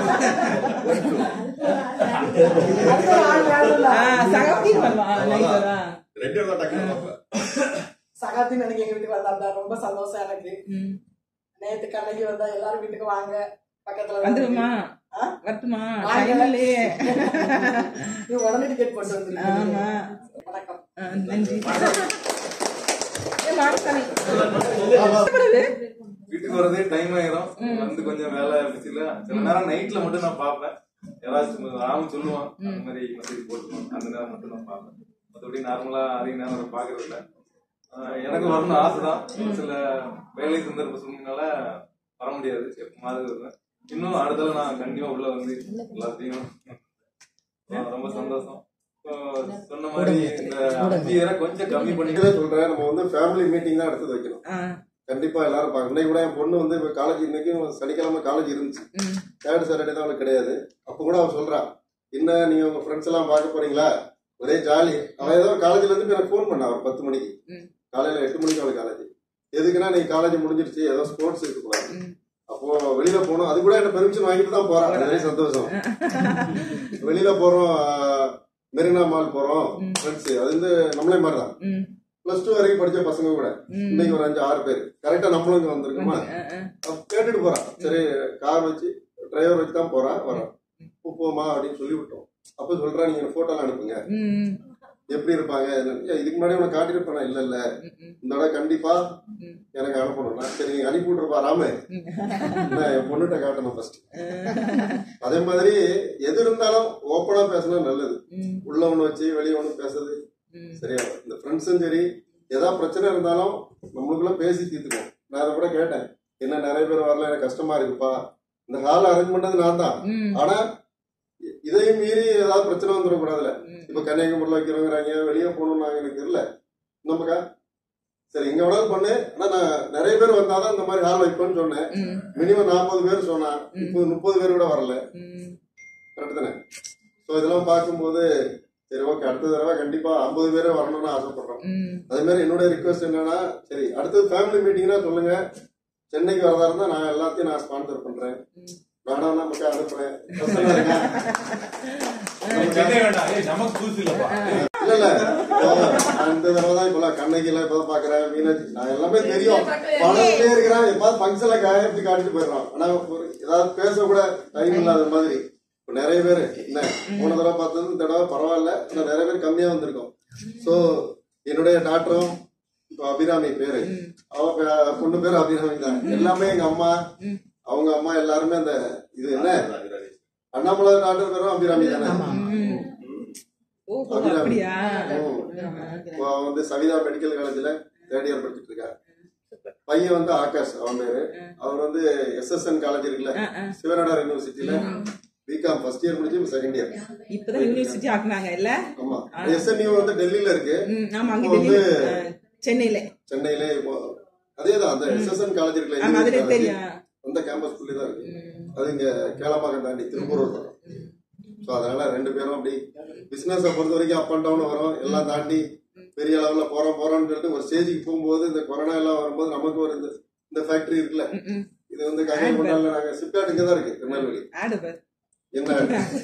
அடுத்த ஆள் வேணும்ல. சகப்தி வருவான் லைட் வருவான் ரெண்டு இடத்துல டக்குனு பார்ப்பேன். சகாத்தின் அன்னைக்கு எங்க வீட்டுக்கு வந்தாப்ல ரொம்ப சந்தோஷம் எனக்கு ம். நேத்து கண்ணகி வந்தா எல்லாரும் வீட்டுக்கு வாங்க பக்கத்துல தான் வந்துருமா ஆ? வரட்டுமா வாங்க. டைம்லயே நீ உடனே டிக்கெட் போட்டு வந்துருக்கீங்க ஆமா வணக்கம் ஆ, நன்றி ஏ, மாரசாமி. வீட்டுக்கு வரதே டைம் ஆயிரும் வந்து கொஞ்சம் வேலை பிஸில சில நேரம் நைட்ல மட்டும் நான் பார்ப்பேன் யாராச்சும் ராமன் சொல்லுவான் அந்த மாதிரி மெசேஜ் போட்டுருவான் அந்த நேரம் மட்டும் நான் பார்ப்பேன் மற்றபடி நார்மலா அதிக நேரம் பாக்குறது இல்ல ஆஹ் எனக்கு வரணும் ஆசைதான் ஒரு சில வேலை சந்தர்ப்ப சூழ்நிலை வர முடியாது எப்பமாவது வருவேன் இன்னும் அடுத்தல நான் கண்டிப்பா உள்ள வந்து எல்லாத்தையும் ஆஹ் ரொம்ப சந்தோஷம் இப்போ சொன்ன மாதிரி இந்த அஞ்சு இயரை கொஞ்சம் கம்மி பண்ணி நீங்களே சொல்றேன் நம்ம வந்து ஃபேமிலி மீட்டிங் தான் எடுத்து வைக்கணும் கண்டிப்பா எல்லாரும் பார்க்கணும் இன்னைக்கு கூட என் பொண்ணு வந்து இப்ப காலேஜ் இன்னைக்கும் சனிக்கிழமை காலேஜ் இருந்துச்சு தேர்ட் சாட்டர்டே தான் அவளுக்கு கிடையாது அப்ப கூட அவ சொல்றா என்ன நீங்க உங்க ஃப்ரெண்ட்ஸ் எல்லாம் பார்க்க போறீங்களா ஒரே ஜாலி அவன் ஏதோ காலேஜ்ல இருந்து எனக்கு ஃபோன் பண்ணா ஒரு பத்து மணிக்கு காலையில எட்டு மணிக்கு அவளுக்கு காலேஜ் எதுக்குன்னா நீ காலேஜ் முடிஞ்சிருச்சு ஏதோ ஸ்போர்ட்ஸ் இருக்கு போல அப்போ வெளியில போனோம் அது கூட என்ன பெர்மிஷன் வாங்கிட்டு தான் போறான் அது very சந்தோஷம் வெளியில போறோம் ஆஹ், மெரினா மால் போறோம் ஃப்ரெண்ட்ஸ் அது வந்து நம்மளே மாதிரி தான் பிளஸ் டூ வரைக்கும் படிச்ச பசங்க கூட இன்னைக்கு ஒரு அஞ்சு ஆறு பேர் கரெக்டா நம்மளும் இங்க வந்திருக்கோமா அப்ப கேட்டுட்டு போறான் சரி கார் வச்சு டிரைவர் வச்சு தான் போறான் வரான் போமா அப்படின்னு சொல்லி விட்டோம் அப்ப சொல்றா நீங்க போட்டோ எல்லாம் அனுப்புங்க எப்படி இருப்பாங்க என்னன்னு. ஏய், இதுக்கு முன்னாடி உனக்கு காட்டிட்டு போனா இல்ல இல்ல இந்த தடவை கண்டிப்பா எனக்கு அனுப்பணும்னா சரி நீங்க அனுப்பி விட்டுருப்பா ராமு நான் என் பொண்ணுகிட்ட காட்டணும் ஃபர்ஸ்ட் அதே மாதிரி எது இருந்தாலும் ஓப்பனா பேசினா நல்லது உள்ள ஒண்ணு வச்சு வெளியே ஒண்ணு பேசுறது சரியா இந்த ஃப்ரெண்ட்ஸும் சரி ஏதாவது பிரச்சனை இருந்தாலும் நம்மளுக்குள்ள பேசி தீர்த்துக்குவோம் நான் அதை கூட கேட்டேன் என்ன நிறைய பேர் வரல எனக்கு கஷ்டமா இருக்குப்பா இந்த ஹால் அரேஞ்ச் பண்ணது நான் தான் ஆனா இ- இதையும் மீறி ஏதாவது பிரச்சனை வந்துடக்கூடாதுல இப்ப கன்னியாகுமரியில் வைக்கிறோங்கிறாங்க வெளியே போகணும்னாங்க எனக்கு தெரியல நமக்கா சரி இங்க வேணாலும் பண்ணு ஆனா நான் நிறைய பேர் வந்தாதான் இந்த மாதிரி ஹால் வைப்பேன்னு சொன்னேன் மினிமம் நாற்பது பேர் சொன்னா இப்போ முப்பது பேர் கூட வரல கரெக்ட் தானே ஸோ இதெல்லாம் பார்க்கும்போது சரி ஓகே அடுத்த தடவை கண்டிப்பா ஐம்பது பேரே வரணும்னு ஆசைப்படுறோம் அதே மாதிரி என்னோட ரிக்வஸ்ட் என்னன்னா சரி அடுத்தது ஃபேமிலி மீட்டிங்னா சொல்லுங்க சென்னைக்கு வரதா இருந்தா நான் எல்லாத்தையும் நான் ஸ்பான்சர் பண்றேன் வேணாம் நமக்கு அனுப்புறேன் பசங்க இருக்காங்க. சென்னை வேண்டாம் ஏய், நமக்கு புதுசு இல்லப்பா இல்ல இல்ல இப்போ நான் இந்த தடவை தான் இப்ப கண்ணகி எல்லாம் இப்பதான் பாக்குறேன் மீனாட்சி நான் எல்லாமே தெரியும் பணத்திலே இருக்கிறான் எப்பாவது ஃபங்க்ஷன்ல எப்படி காட்டிட்டு போயிடுறான் ஆனா ஒரு ஏதாவது பேச கூட டைம் இல்லாத மாதிரி இப்ப நிறைய பேர் என்ன போன தடவை பார்த்தது இந்த தடவை பரவாயில்ல ஆனா நிறைய பேர் கம்மியா வந்திருக்கோம் சோ என்னுடைய டாக்டரும் இப்போ அபிராமி பேரு அவ பே- பொண்ணு பேரு அபிராமி தான் எல்லாமே எங்க அம்மா அவங்க அம்மா எல்லாருமே அந்த இது என்ன அண்ணாமலை டாக்டர் பேரும் அபிராமி தானே ஓஹோ அபிராமி. அப்படியா இப்போ அவன் வந்து சவிதா மெடிக்கல் காலேஜ்ல தேர்ட் இயர் படிச்சிட்டு இருக்காரு பையன் வந்து ஆகாஷ் அவன் பேரு அவர் வந்து எஸ்எஸ்என் காலேஜ் இருக்குல்ல சிவநாடார் யூனிவர்சிட்டியில பிகாம் ஃபர்ஸ்ட் இயர் முடிச்சு செகண்ட் இயர் இப்பதான் யூனிவர்சிட்டி ஆக்குனாங்க இல்ல ஆமா எஸ்என்யூ வந்து டெல்லியில இருக்கு ம், ஆமா அங்க இப்போ வந்து டெல்லியில ஆ, சென்னையில சென்னையில இப்போ அதேதான் அந்த எஸ்எஸ்என் காலேஜ் இருக்குல்ல ஆமா, அதுல engineering தெரியும். college. அந்த கேம்பஸ் குள்ளே தான் இருக்கு அது இங்க கேளம்பாக்கம் தாண்டி திருப்பூர் வரும் ஸோ அதனால ரெண்டு பேரும் அப்படி பிசினஸை பொறுத்த வரைக்கும் அப் அண்ட் டவுன் வரும் எல்லாம் தாண்டி பெரிய அளவுல போறோம் போறோம்னு சொல்லிட்டு ஒரு ஸ்டேஜுக்கு போகும்போது இந்த கொரோனா எல்லாம் வரும்போது நமக்கு ஒரு இந்த- இந்த ஃபேக்டரி இருக்குல்ல இது வந்து கன்னியாகுமரியில் நாங்க சிப்காட் இங்க தான் இருக்கு திருநெல்வேலி ஆடு பாரு என்ன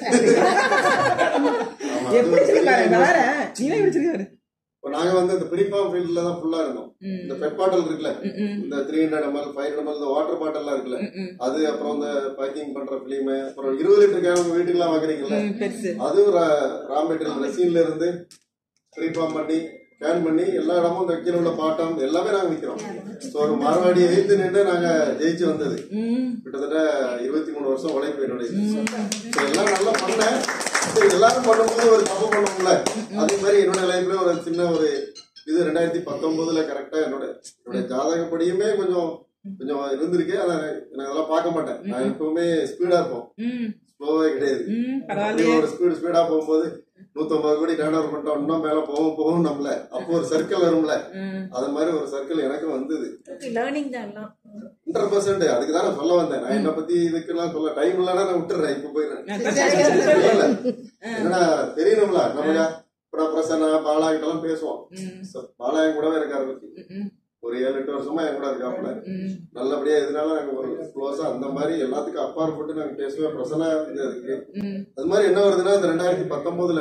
ஆமா, அது எப்படி ஒரு பெரிய வச்சிருக்காரு வேற investment. நீனே பிடிச்சிருக்காரு இப்போ நாங்க வந்து இந்த பிரிஃபார்ம் ஃபீல்ட்ல தான் ஃபுல்லா இருந்தோம் இந்த பெட் பாட்டில் இருக்குல்ல இந்த three hundred ML five hundred ML இந்த வாட்டர் பாட்டில்லாம் இருக்குல்ல அது அப்புறம் இந்த பேக்கிங் பண்ற பிலிம் அப்புறம் இருபது லிட்டர் கேன் உங்க வீட்டுக்குலாம் வாங்குறீங்கல்ல பெருசு அதுவும் ரா மெட்டீரியல் ரெசின்ல இருந்து ப்ரீஃபார்ம் பண்ணி கேன் பண்ணி எல்லா இடமும் இந்த கீழே உள்ள பாட்டம் எல்லாமே நாங்க விற்கிறோம் ஸோ ஒரு மார்வாடி எழுத்து நின்று நாங்க ஜெயிச்சு வந்தது கிட்டத்தட்ட இருபத்தி மூணு வருஷம் உழைப்பு என்னுடைய ஸோ எல்லாம் நல்லா பண்ணேன் சரி எல்லாரும் பண்ணும்போது ஒரு தப்பு பண்ணுவோம்ல அதே மாதிரி என்னோட லைஃப்ல ஒரு சின்ன ஒரு இது ரெண்டாயிரத்தி பத்தொன்பதுல கரெக்டா என்னோட என்னோட ஜாதகப்படியுமே கொஞ்சம் கொஞ்சம் இருந்திருக்கு ஆனா எனக்கு அதெல்லாம் பார்க்க மாட்டேன் நான் எப்பவுமே ஸ்பீடா இருப்போம் ம் ஸ்லோவே கிடையாது ம் அப்படியே பரவாயில்லையே ஒரு ஸ்பீடு ஸ்பீடா போகும்போது நூத்தம்பது கோடி டேர்ன் ஓவர் பண்ணிட்டோம் இன்னும் மேல போகும் போகும் நம்மள அப்போ ஒரு சர்க்கிள் வரும்ல அது மாதிரி ஒரு சர்க்கிள் எனக்கு வந்தது லேர்னிங் தான் எல்லாம் ஹண்ட்ரட் பர்சன்ட் அதுக்கு தான் நான் சொல்ல வந்தேன் நான் என்ன பத்தி இதுக்கெல்லாம் சொல்ல டைம் இல்லைன்னா நான் விட்டுறேன் இப்ப போயிடுறேன் இல்ல, இல்ல. என்னன்னா தெரியணும்ல நமக்கு அப்புறம் பிரசன்னா பாலா கிட்ட எல்லாம் பேசுவோம் So, பாலா என் கூடவே இருக்காரு பத்தி ஒரு ஏழு எட்டு வருஷமா என் கூட இருக்காப்புல நல்லபடியா இதனால நாங்க ஒரு க்ளோஸா அந்த மாதிரி எல்லாத்துக்கும் அப்பாற்பட்டு நாங்க பேசுவோம் பிரசன்னா இது இருக்கு அது மாதிரி என்ன வருதுன்னா இந்த ரெண்டாயிரத்தி பத்தொன்பதுல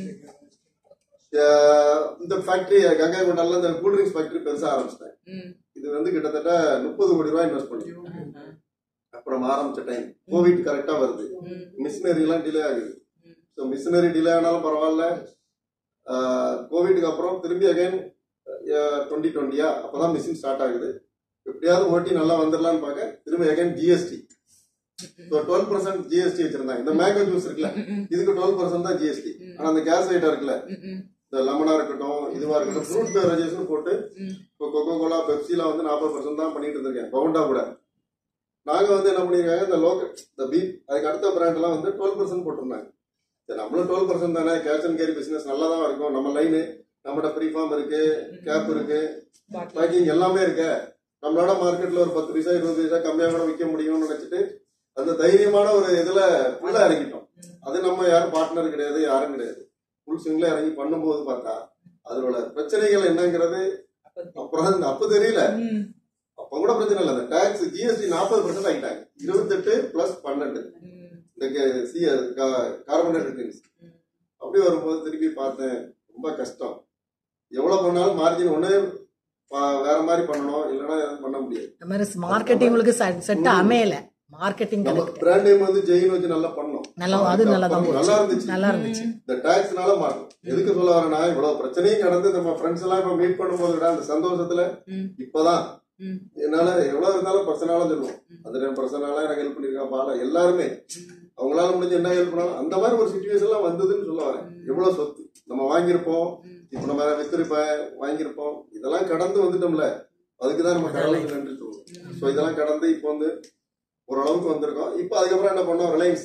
அஹ், இந்த ஃபேக்டரி கங்கை கொண்டால இந்த கூல் ட்ரிங்க்ஸ் ஃபேக்டரி பெருசா ஆரம்பிச்சிட்டேன் இது வந்து கிட்டத்தட்ட முப்பது கோடி ரூபாய் இன்வெஸ்ட் பண்ணி அப்புறம் ஆரம்பிச்ச டைம் கோவிட் கரெக்டா வருது மிஷினரி எல்லாம் டிலே ஆகுது ஸோ மிஷினரி டிலே ஆனாலும் பரவாயில்ல கோவிட்க்கு அப்புறம் திரும்பி அகைன் டுவெண்ட்டி டுவெண்ட்டியா அப்பதான் மிஷின் ஸ்டார்ட் ஆகுது எப்படியாவது ஓட்டி நல்லா வந்துடலாம்னு பார்க்க திரும்பி again GST twelve percent GST வச்சிருந்தாங்க இந்த மேங்கோ ஜூஸ் இருக்குல்ல இதுக்கு டுவெல் பர்சன்ட் தான் ஜிஎஸ்டி ஆனா அந்த கேஸ் ஐட்டம் இருக்குல்ல இந்த லெமனா இருக்கட்டும் இதுவா இருக்கட்டும் ஃப்ரூட் பேவரேஜஸ் போட்டு இப்போ கொக்கோ கோலா பெப்சில வந்து நாற்பது பர்சன்ட் தான் பண்ணிட்டு இருந்திருக்கேன் பவுண்டா கூட நாங்க வந்து என்ன பண்ணிருக்காங்க இந்த லோக்கல் இந்த பீப் அதுக்கு அடுத்த பிராண்ட் எல்லாம் வந்து டுவெல் பர்சன்ட் போட்டிருந்தாங்க சரி நம்மளும் டுவெல் பர்சன்ட் தானே கேஷ் அண்ட் கேரி பிசினஸ் நல்லா தான் இருக்கும் நம்ம லைனு நம்மகிட்ட ப்ரீ ஃபார்ம் இருக்கு கேப் இருக்கு பேக்கிங் எல்லாமே இருக்கு நம்மளோட மார்க்கெட்ல ஒரு பத்து பைசா இருபது பைசா கம்மியா கூட விற்க முடியும்னு நினைச்சிட்டு அந்த தைரியமான ஒரு இதுல உள்ள இறங்கிட்டோம் அது நம்ம யாரும் பார்ட்னர் கிடையாது யாரும் கிடையாது ஃபுல் சிங்கிள இறங்கி பண்ணும்போது பார்த்தா அதோட பிரச்சனைகள் என்னங்கிறது அப்புறம் அது அப்ப தெரியல அப்ப கூட பிரச்சனை இல்லை அந்த டாக்ஸ் ஜிஎஸ்டி நாற்பது பர்சன்ட் ஆகிட்டாங்க இருபத்தெட்டு பிளஸ் பன்னெண்டு இந்த சி கார்பன் ரிட்டர்ன்ஸ் அப்படி வரும்போது திருப்பி பார்த்தேன் ரொம்ப கஷ்டம் எவ்வளவு பண்ணாலும் மார்ஜின் ஒண்ணு ப- வேற மாதிரி பண்ணணும் இல்லைன்னா எதுவும் பண்ண முடியாது இந்த மாதிரி மார்க்கெட்டிங் உங்களுக்கு செட் அமையல மார்க்கெட்டிங் நம்ம பிராண்ட் நேம் வந்து ஜெயின் வச்சு நல்லா பண்ணோம் நல்லா அது நல்லா தான் பண்ணோம். நல்லா இருந்துச்சு நல்லா இருந்துச்சு இந்த டாக்ஸ்னால மாறும் எதுக்கு சொல்ல வரேன்னா இவ்வளவு பிரச்சனையும் கடந்து நம்ம ஃப்ரெண்ட்ஸ் எல்லாம் இப்ப மீட் பண்ணும்போது விட அந்த சந்தோஷத்துல இப்பதான் என்னால எவ்வளவு இருந்தாலும் பர்சனாலும் சொல்லுவோம் அந்த ரெண்டு பர்சனாலாம் எனக்கு ஹெல்ப் பண்ணிருக்கான் பால எல்லாருமே அவங்களால முடிஞ்ச என்ன ஹெல்ப் பண்ணாலும் அந்த மாதிரி ஒரு சுச்சுவேஷன் எல்லாம் வந்ததுன்னு சொல்ல வரேன் எவ்வளவு சொத்து நம்ம வாங்கியிருப்போம் இப்ப நம்ம வித்திருப்ப வாங்கியிருப்போம் இதெல்லாம் கடந்து வந்துட்டோம்ல அதுக்குதான் நம்ம கடவுளுக்கு நன்றி சொல்லுவோம் சோ இதெல்லாம் கடந்து இப்போ வந்து ஓரளவுக்கு வந்திருக்கோம் இப்போ அதுக்கப்புறம் என்ன பண்ணோம் ரிலையன்ஸ்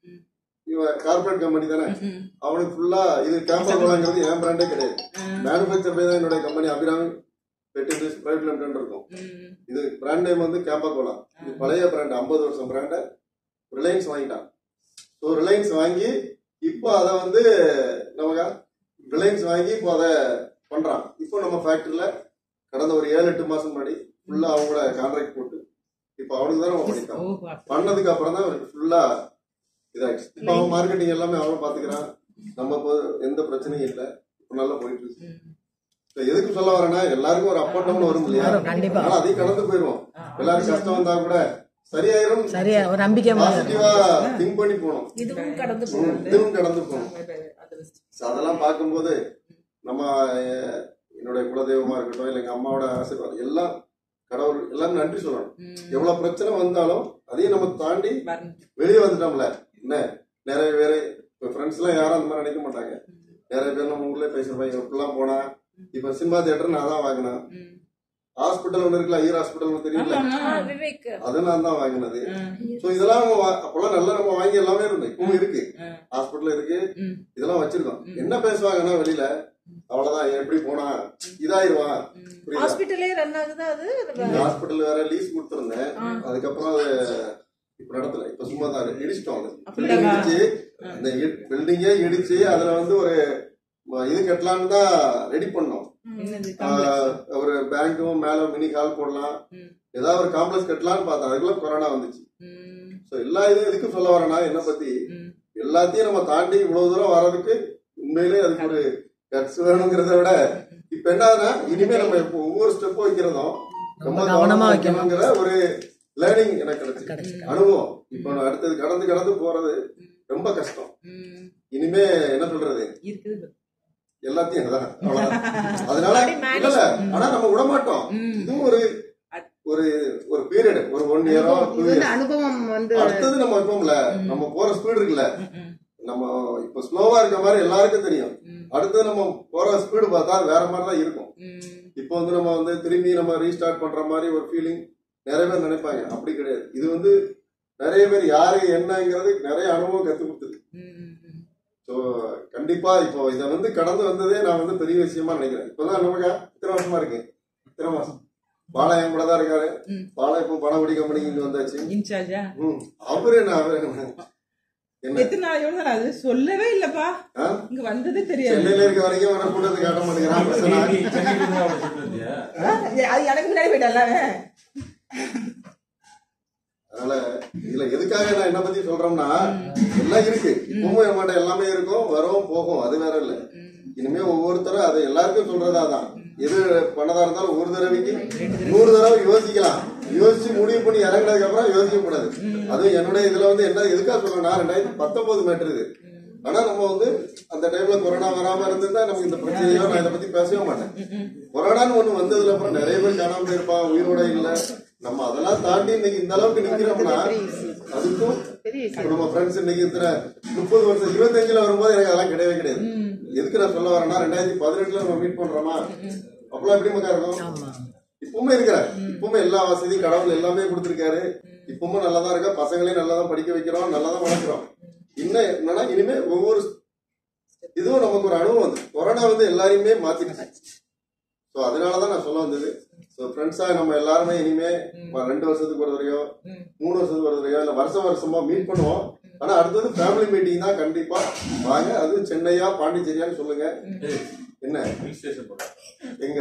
இவன் கார்பரேட் கம்பெனி தானே அவனுக்கு ஃபுல்லா இது கேம்பர் கோலாங்கிறது என் பிராண்டே கிடையாது மேனுஃபேக்சர் தான் என்னுடைய கம்பெனி அபிராமி பெட்டி பிரைவேட் லிமிடெட் இருக்கும் இது பிராண்ட் நேம் வந்து கேம்பா கோலா இது பழைய பிராண்ட் ஐம்பது வருஷம் பிராண்ட ரிலையன்ஸ் வாங்கிட்டான் ஸோ ரிலையன்ஸ் வாங்கி இப்போ அதை வந்து நமக்கு ரிலையன்ஸ் வாங்கி இப்போ அதை பண்றான் இப்போ நம்ம ஃபேக்டரியில கடந்த ஒரு ஏழு எட்டு மாசம் முன்னாடி ஃபுல்லா அவங்கள கான்ட்ராக்ட் போட்டு இப்போ அவனுக்கு தான் நம்ம பண்ணிட்டான் பண்ணதுக்கு அப்புறம் தான் அவருக்கு ஃபுல்லா இதாயிடுச்சு இப்போ அவன் மார்க்கெட்டிங் எல்லாமே அவன் பாத்துக்கிறான் நம்ம இப்போ எந்த பிரச்சனையும் இல்லை இப்போ நல்லா போயிட்டு இருக்கு இப்ப எதுக்கு சொல்ல வரேன்னா எல்லாருக்கும் ஒரு அப் அண்ட் டவுன் வரும் இல்லையா வரும், கண்டிப்பா. அதனால அதையும் கடந்து போயிருவோம் எல்லாரும் கஷ்டம் வந்தா கூட சரியாயிரும் சரியா ஒரு நம்பிக்கை மாதிரி. பாசிட்டிவா திங்க் பண்ணி போகணும் இதுவும் கடந்து ம், போகும் இதுவும் கடந்து போகணும் So அதெல்லாம் பார்க்கும்போது நம்ம அஹ், என்னுடைய குலதெய்வமா இருக்கட்டும் இல்லை எங்க அம்மாவோட ஆசீர்வாதம் எல்லாம் கடவுள் எல்லாம் நன்றி சொல்லணும் எவ்வளவு பிரச்சனை வந்தாலும் அதையும் நம்ம தாண்டி வெளியே வந்துட்டோம்ல என்ன நிறைய பேர் இப்போ ஃப்ரெண்ட்ஸ் எல்லாம் யாரும் அந்த மாதிரி நினைக்க மாட்டாங்க நிறைய பேர் நம்ம ஊர்ல பேசுறப்பாங்க இப்படிலாம் போனா இப்ப சினிமா தியேட்டர் நான் தான் வாங்கினேன் ஹாஸ்பிட்டல் ஒன்று இருக்குல்ல ஐயர் ஹாஸ்பிட்டல் ஒன்று தெரியல ஆ, விவேக் அது நான் தான் வாங்கினது சோ இதெல்லாம் நம்ம வா- அப்பெல்லாம் நல்லா நம்ம வாங்கி எல்லாமே இருந்தோம் இப்பவும் இருக்கு ஹாஸ்பிட்டல் இருக்கு இதெல்லாம் வச்சிருக்கோம் என்ன பேசுவாங்கன்னா வெளியில அவ்வளவுதான் எப்படி போனா இதாயிருவா புரியுதா ஹாஸ்பிட்டலே ரன் ஆகுதா அது ஹாஸ்பிட்டல் வேற லீஸ் கொடுத்துருந்தேன் அதுக்கப்புறம் அது இப்ப நடத்தல இப்ப சும்மா தான் இருக்கு. இடிச்சிட்டோம் அது அப்படியா? பில்டிங் இடிச்சு அந்த பில்டிங்கே இடிச்சு அதுல வந்து ஒரு ம- இது கட்டலாம்னு தான் ரெடி பண்ணோம் ஆஹ், ஒரு பேங்க்கும் மேல மினி ஹால் போடலாம் ஏதாவது ஒரு காம்ப்ளெக்ஸ் கட்டலாம்னு பார்த்தேன் அதுக்குள்ள கொரோனா வந்துச்சு சோ எல்லா இதுவும் எதுக்கு சொல்ல வரேன்னா என்ன பத்தி எல்லாத்தையும் நம்ம தாண்டி இவ்வளவு தூரம் வர்றதுக்கு உண்மையிலே அதுக்கு ஒரு கட்ஸ் வேணுங்கிறத விட இப்ப என்னன்னா இனிமே நம்ம இப்போ ஒவ்வொரு ஸ்டெப் வைக்கிறதும் ரொம்ப கவனமா கவனமா வைக்கணும். வைக்கணுங்கிற ஒரு லேர்னிங் எனக்கு கிடைச்சு அனுபவம் இப்போ நான் அடுத்தது கடந்து கடந்து போறது ரொம்ப கஷ்டம் இனிமே என்ன சொல்றது எல்லாத்தையும் அதான், அவ்வளவுதான். அதனால இல்ல இல்ல ஆனா நம்ம விட மாட்டோம் இதுவும் ஒரு ஒரு ஒரு பீரியட் ஒரு ஒன் இயரோ டூ இது வந்து இயர்ஸ் அனுபவம் வந்து அடுத்தது நம்ம வைப்போம்ல நம்ம போற ஸ்பீடு இருக்குல்ல நம்ம இப்ப ஸ்லோவா இருக்க மாதிரி எல்லாருக்கும் தெரியும் அடுத்தது நம்ம போற ஸ்பீடு பார்த்தா அது வேற மாதிரி தான் இருக்கும் இப்போ வந்து நம்ம வந்து திரும்பி நம்ம ரீஸ்டார்ட் பண்ற மாதிரி ஒரு ஃபீலிங் நிறைய பேர் நினைப்பாங்க அப்படி கிடையாது இது வந்து நிறைய பேர் யாரு என்னங்கிறது நிறைய அனுபவம் கத்து கொடுத்துருக்கு ஸோ கண்டிப்பா இப்போ இதை வந்து கடந்து வந்ததே நான் வந்து பெரிய விஷயமா நினைக்கிறேன் இப்பதான் நமக்கு இத்தனை வருஷமா இருக்கு இத்தனை மாசம் பாலா என் கூட தான் இருக்காரு பாலா இப்போ பணவடி கம்பெனிக்கு இங்க வந்தாச்சு இன்சார்ஜா ம். அவரு என்ன அவரு என்ன எத்தனை நாள் எவ்வளவு நாள் அது சொல்லவே இல்லப்பா ஆ? இங்க வந்ததே தெரியாது சென்னையில இருக்க வரைக்கும் அவனை கூட்டத்தை காட்ட மாட்டேங்கிறான் பிரச்சனை. ஆ, அது எனக்கு முன்னாடி போயிட்டல அதனால இதுல எதுக்காக நான் என்ன பத்தி சொல்றோம்னா எல்லாம் இருக்கு இப்பவும் என்கிட்ட எல்லாமே இருக்கும் வரும் போகும் அது வேற இல்ல இனிமே ஒவ்வொருத்தரும் அது எல்லாருக்கும் சொல்றதா தான் எது பண்ணதா இருந்தாலும் ஒரு தடவைக்கு நூறு தடவை யோசிக்கலாம் யோசிச்சு முடிவு பண்ணி இறங்குனதுக்கு அப்புறம் யோசிக்க கூடாது அதுவும் என்னுடைய இதுல வந்து என்ன எதுக்காக சொல்றேன்னா ரெண்டாயிரத்தி பத்தொன்பது மேட்டர் இது ஆனா நம்ம வந்து அந்த டைம்ல கொரோனா வராம இருந்திருந்தா நமக்கு இந்த பிரச்சனையோ நான் இதை பத்தி பேசவே மாட்டேன் கொரோனான்னு ஒண்ணு வந்ததுல அப்புறம் நிறைய பேர் காணாம போயிருப்பான் உயிரோட இல்ல நம்ம அதெல்லாம் தாண்டி இன்னைக்கு இந்த அளவுக்கு நிக்கிறோம்னா அதுக்கும் இப்ப நம்ம ஃப்ரெண்ட்ஸ் இன்னைக்கு இத்தனை முப்பது வருஷம் இருபத்தஞ்சுல வரும்போது எனக்கு அதெல்லாம் கிடையவே கிடையாது எதுக்கு நான் சொல்ல வரேன்னா ரெண்டாயிரத்தி பதினெட்டுல நம்ம மீட் பண்றோமா அப்பெல்லாம் எப்படி மக்கா இருக்கும் இப்பவுமே இருக்கிற இப்பவுமே எல்லா வசதியும் கடவுள் எல்லாமே கொடுத்துருக்காரு இப்பவும் நல்லா தான் இருக்கா பசங்களையும் நல்லா தான் படிக்க வைக்கிறோம் நல்லா தான் வளர்க்குறோம் இன்னும் என்னன்னா இனிமே ஒவ்வொரு இதுவும் நமக்கு ஒரு அனுபவம் வந்து கொரோனா வந்து எல்லாரையுமே மாத்திடுச்சு ஸோ அதனால தான் நான் சொல்ல வந்தது ஸோ ஃப்ரெண்ட்ஸாக நம்ம எல்லாருமே இனிமே வ- ரெண்டு வருஷத்துக்கு ஒரு தடவையோ மூணு வருஷத்துக்கு ஒரு தடவையோ இல்லை வருஷம் வருஷமா மீட் பண்ணுவோம் ஆனா அடுத்தது ஃபேமிலி மீட்டிங் தான் கண்டிப்பா வாங்க அதுவும் சென்னையா பாண்டிச்சேரியான்னு சொல்லுங்க என்ன எங்க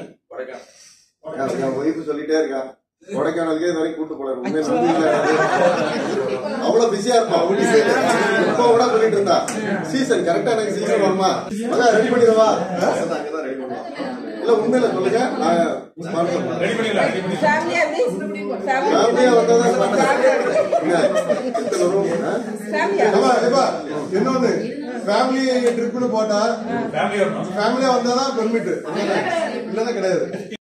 என் ஒய்ஃப் சொல்லிட்டே இருக்கா கொடைக்கானலுக்கே இது வரைக்கும் கூட்டு போல உண்மையை நம்பிக்கை அவ்வளவு பிஸியா இருப்பா ஊட்டி சைடு இப்ப கூட சொல்லிட்டு இருந்தா சீசன் கரெக்டா எனக்கு சீசன் வருமா அதான் ரெடி பண்ணிடுவா அங்கதான் ரெடி பண்ணுவா இல்ல உண்மையில சொல்லுங்க நான் ரெடி பண்ணிடலாம் ஃபேமிலியா ஃபேமிலியா வந்தாதான் என்ன, எத்தனை room? ஆ? ஏப்பா, ஏப்பா, இன்னொன்னு ஃபேமிலி ட்ரிப்னு போட்டா ஃபேமிலியா வந்தாதான் பெர்மிட் இல்லன்னா கிடையாது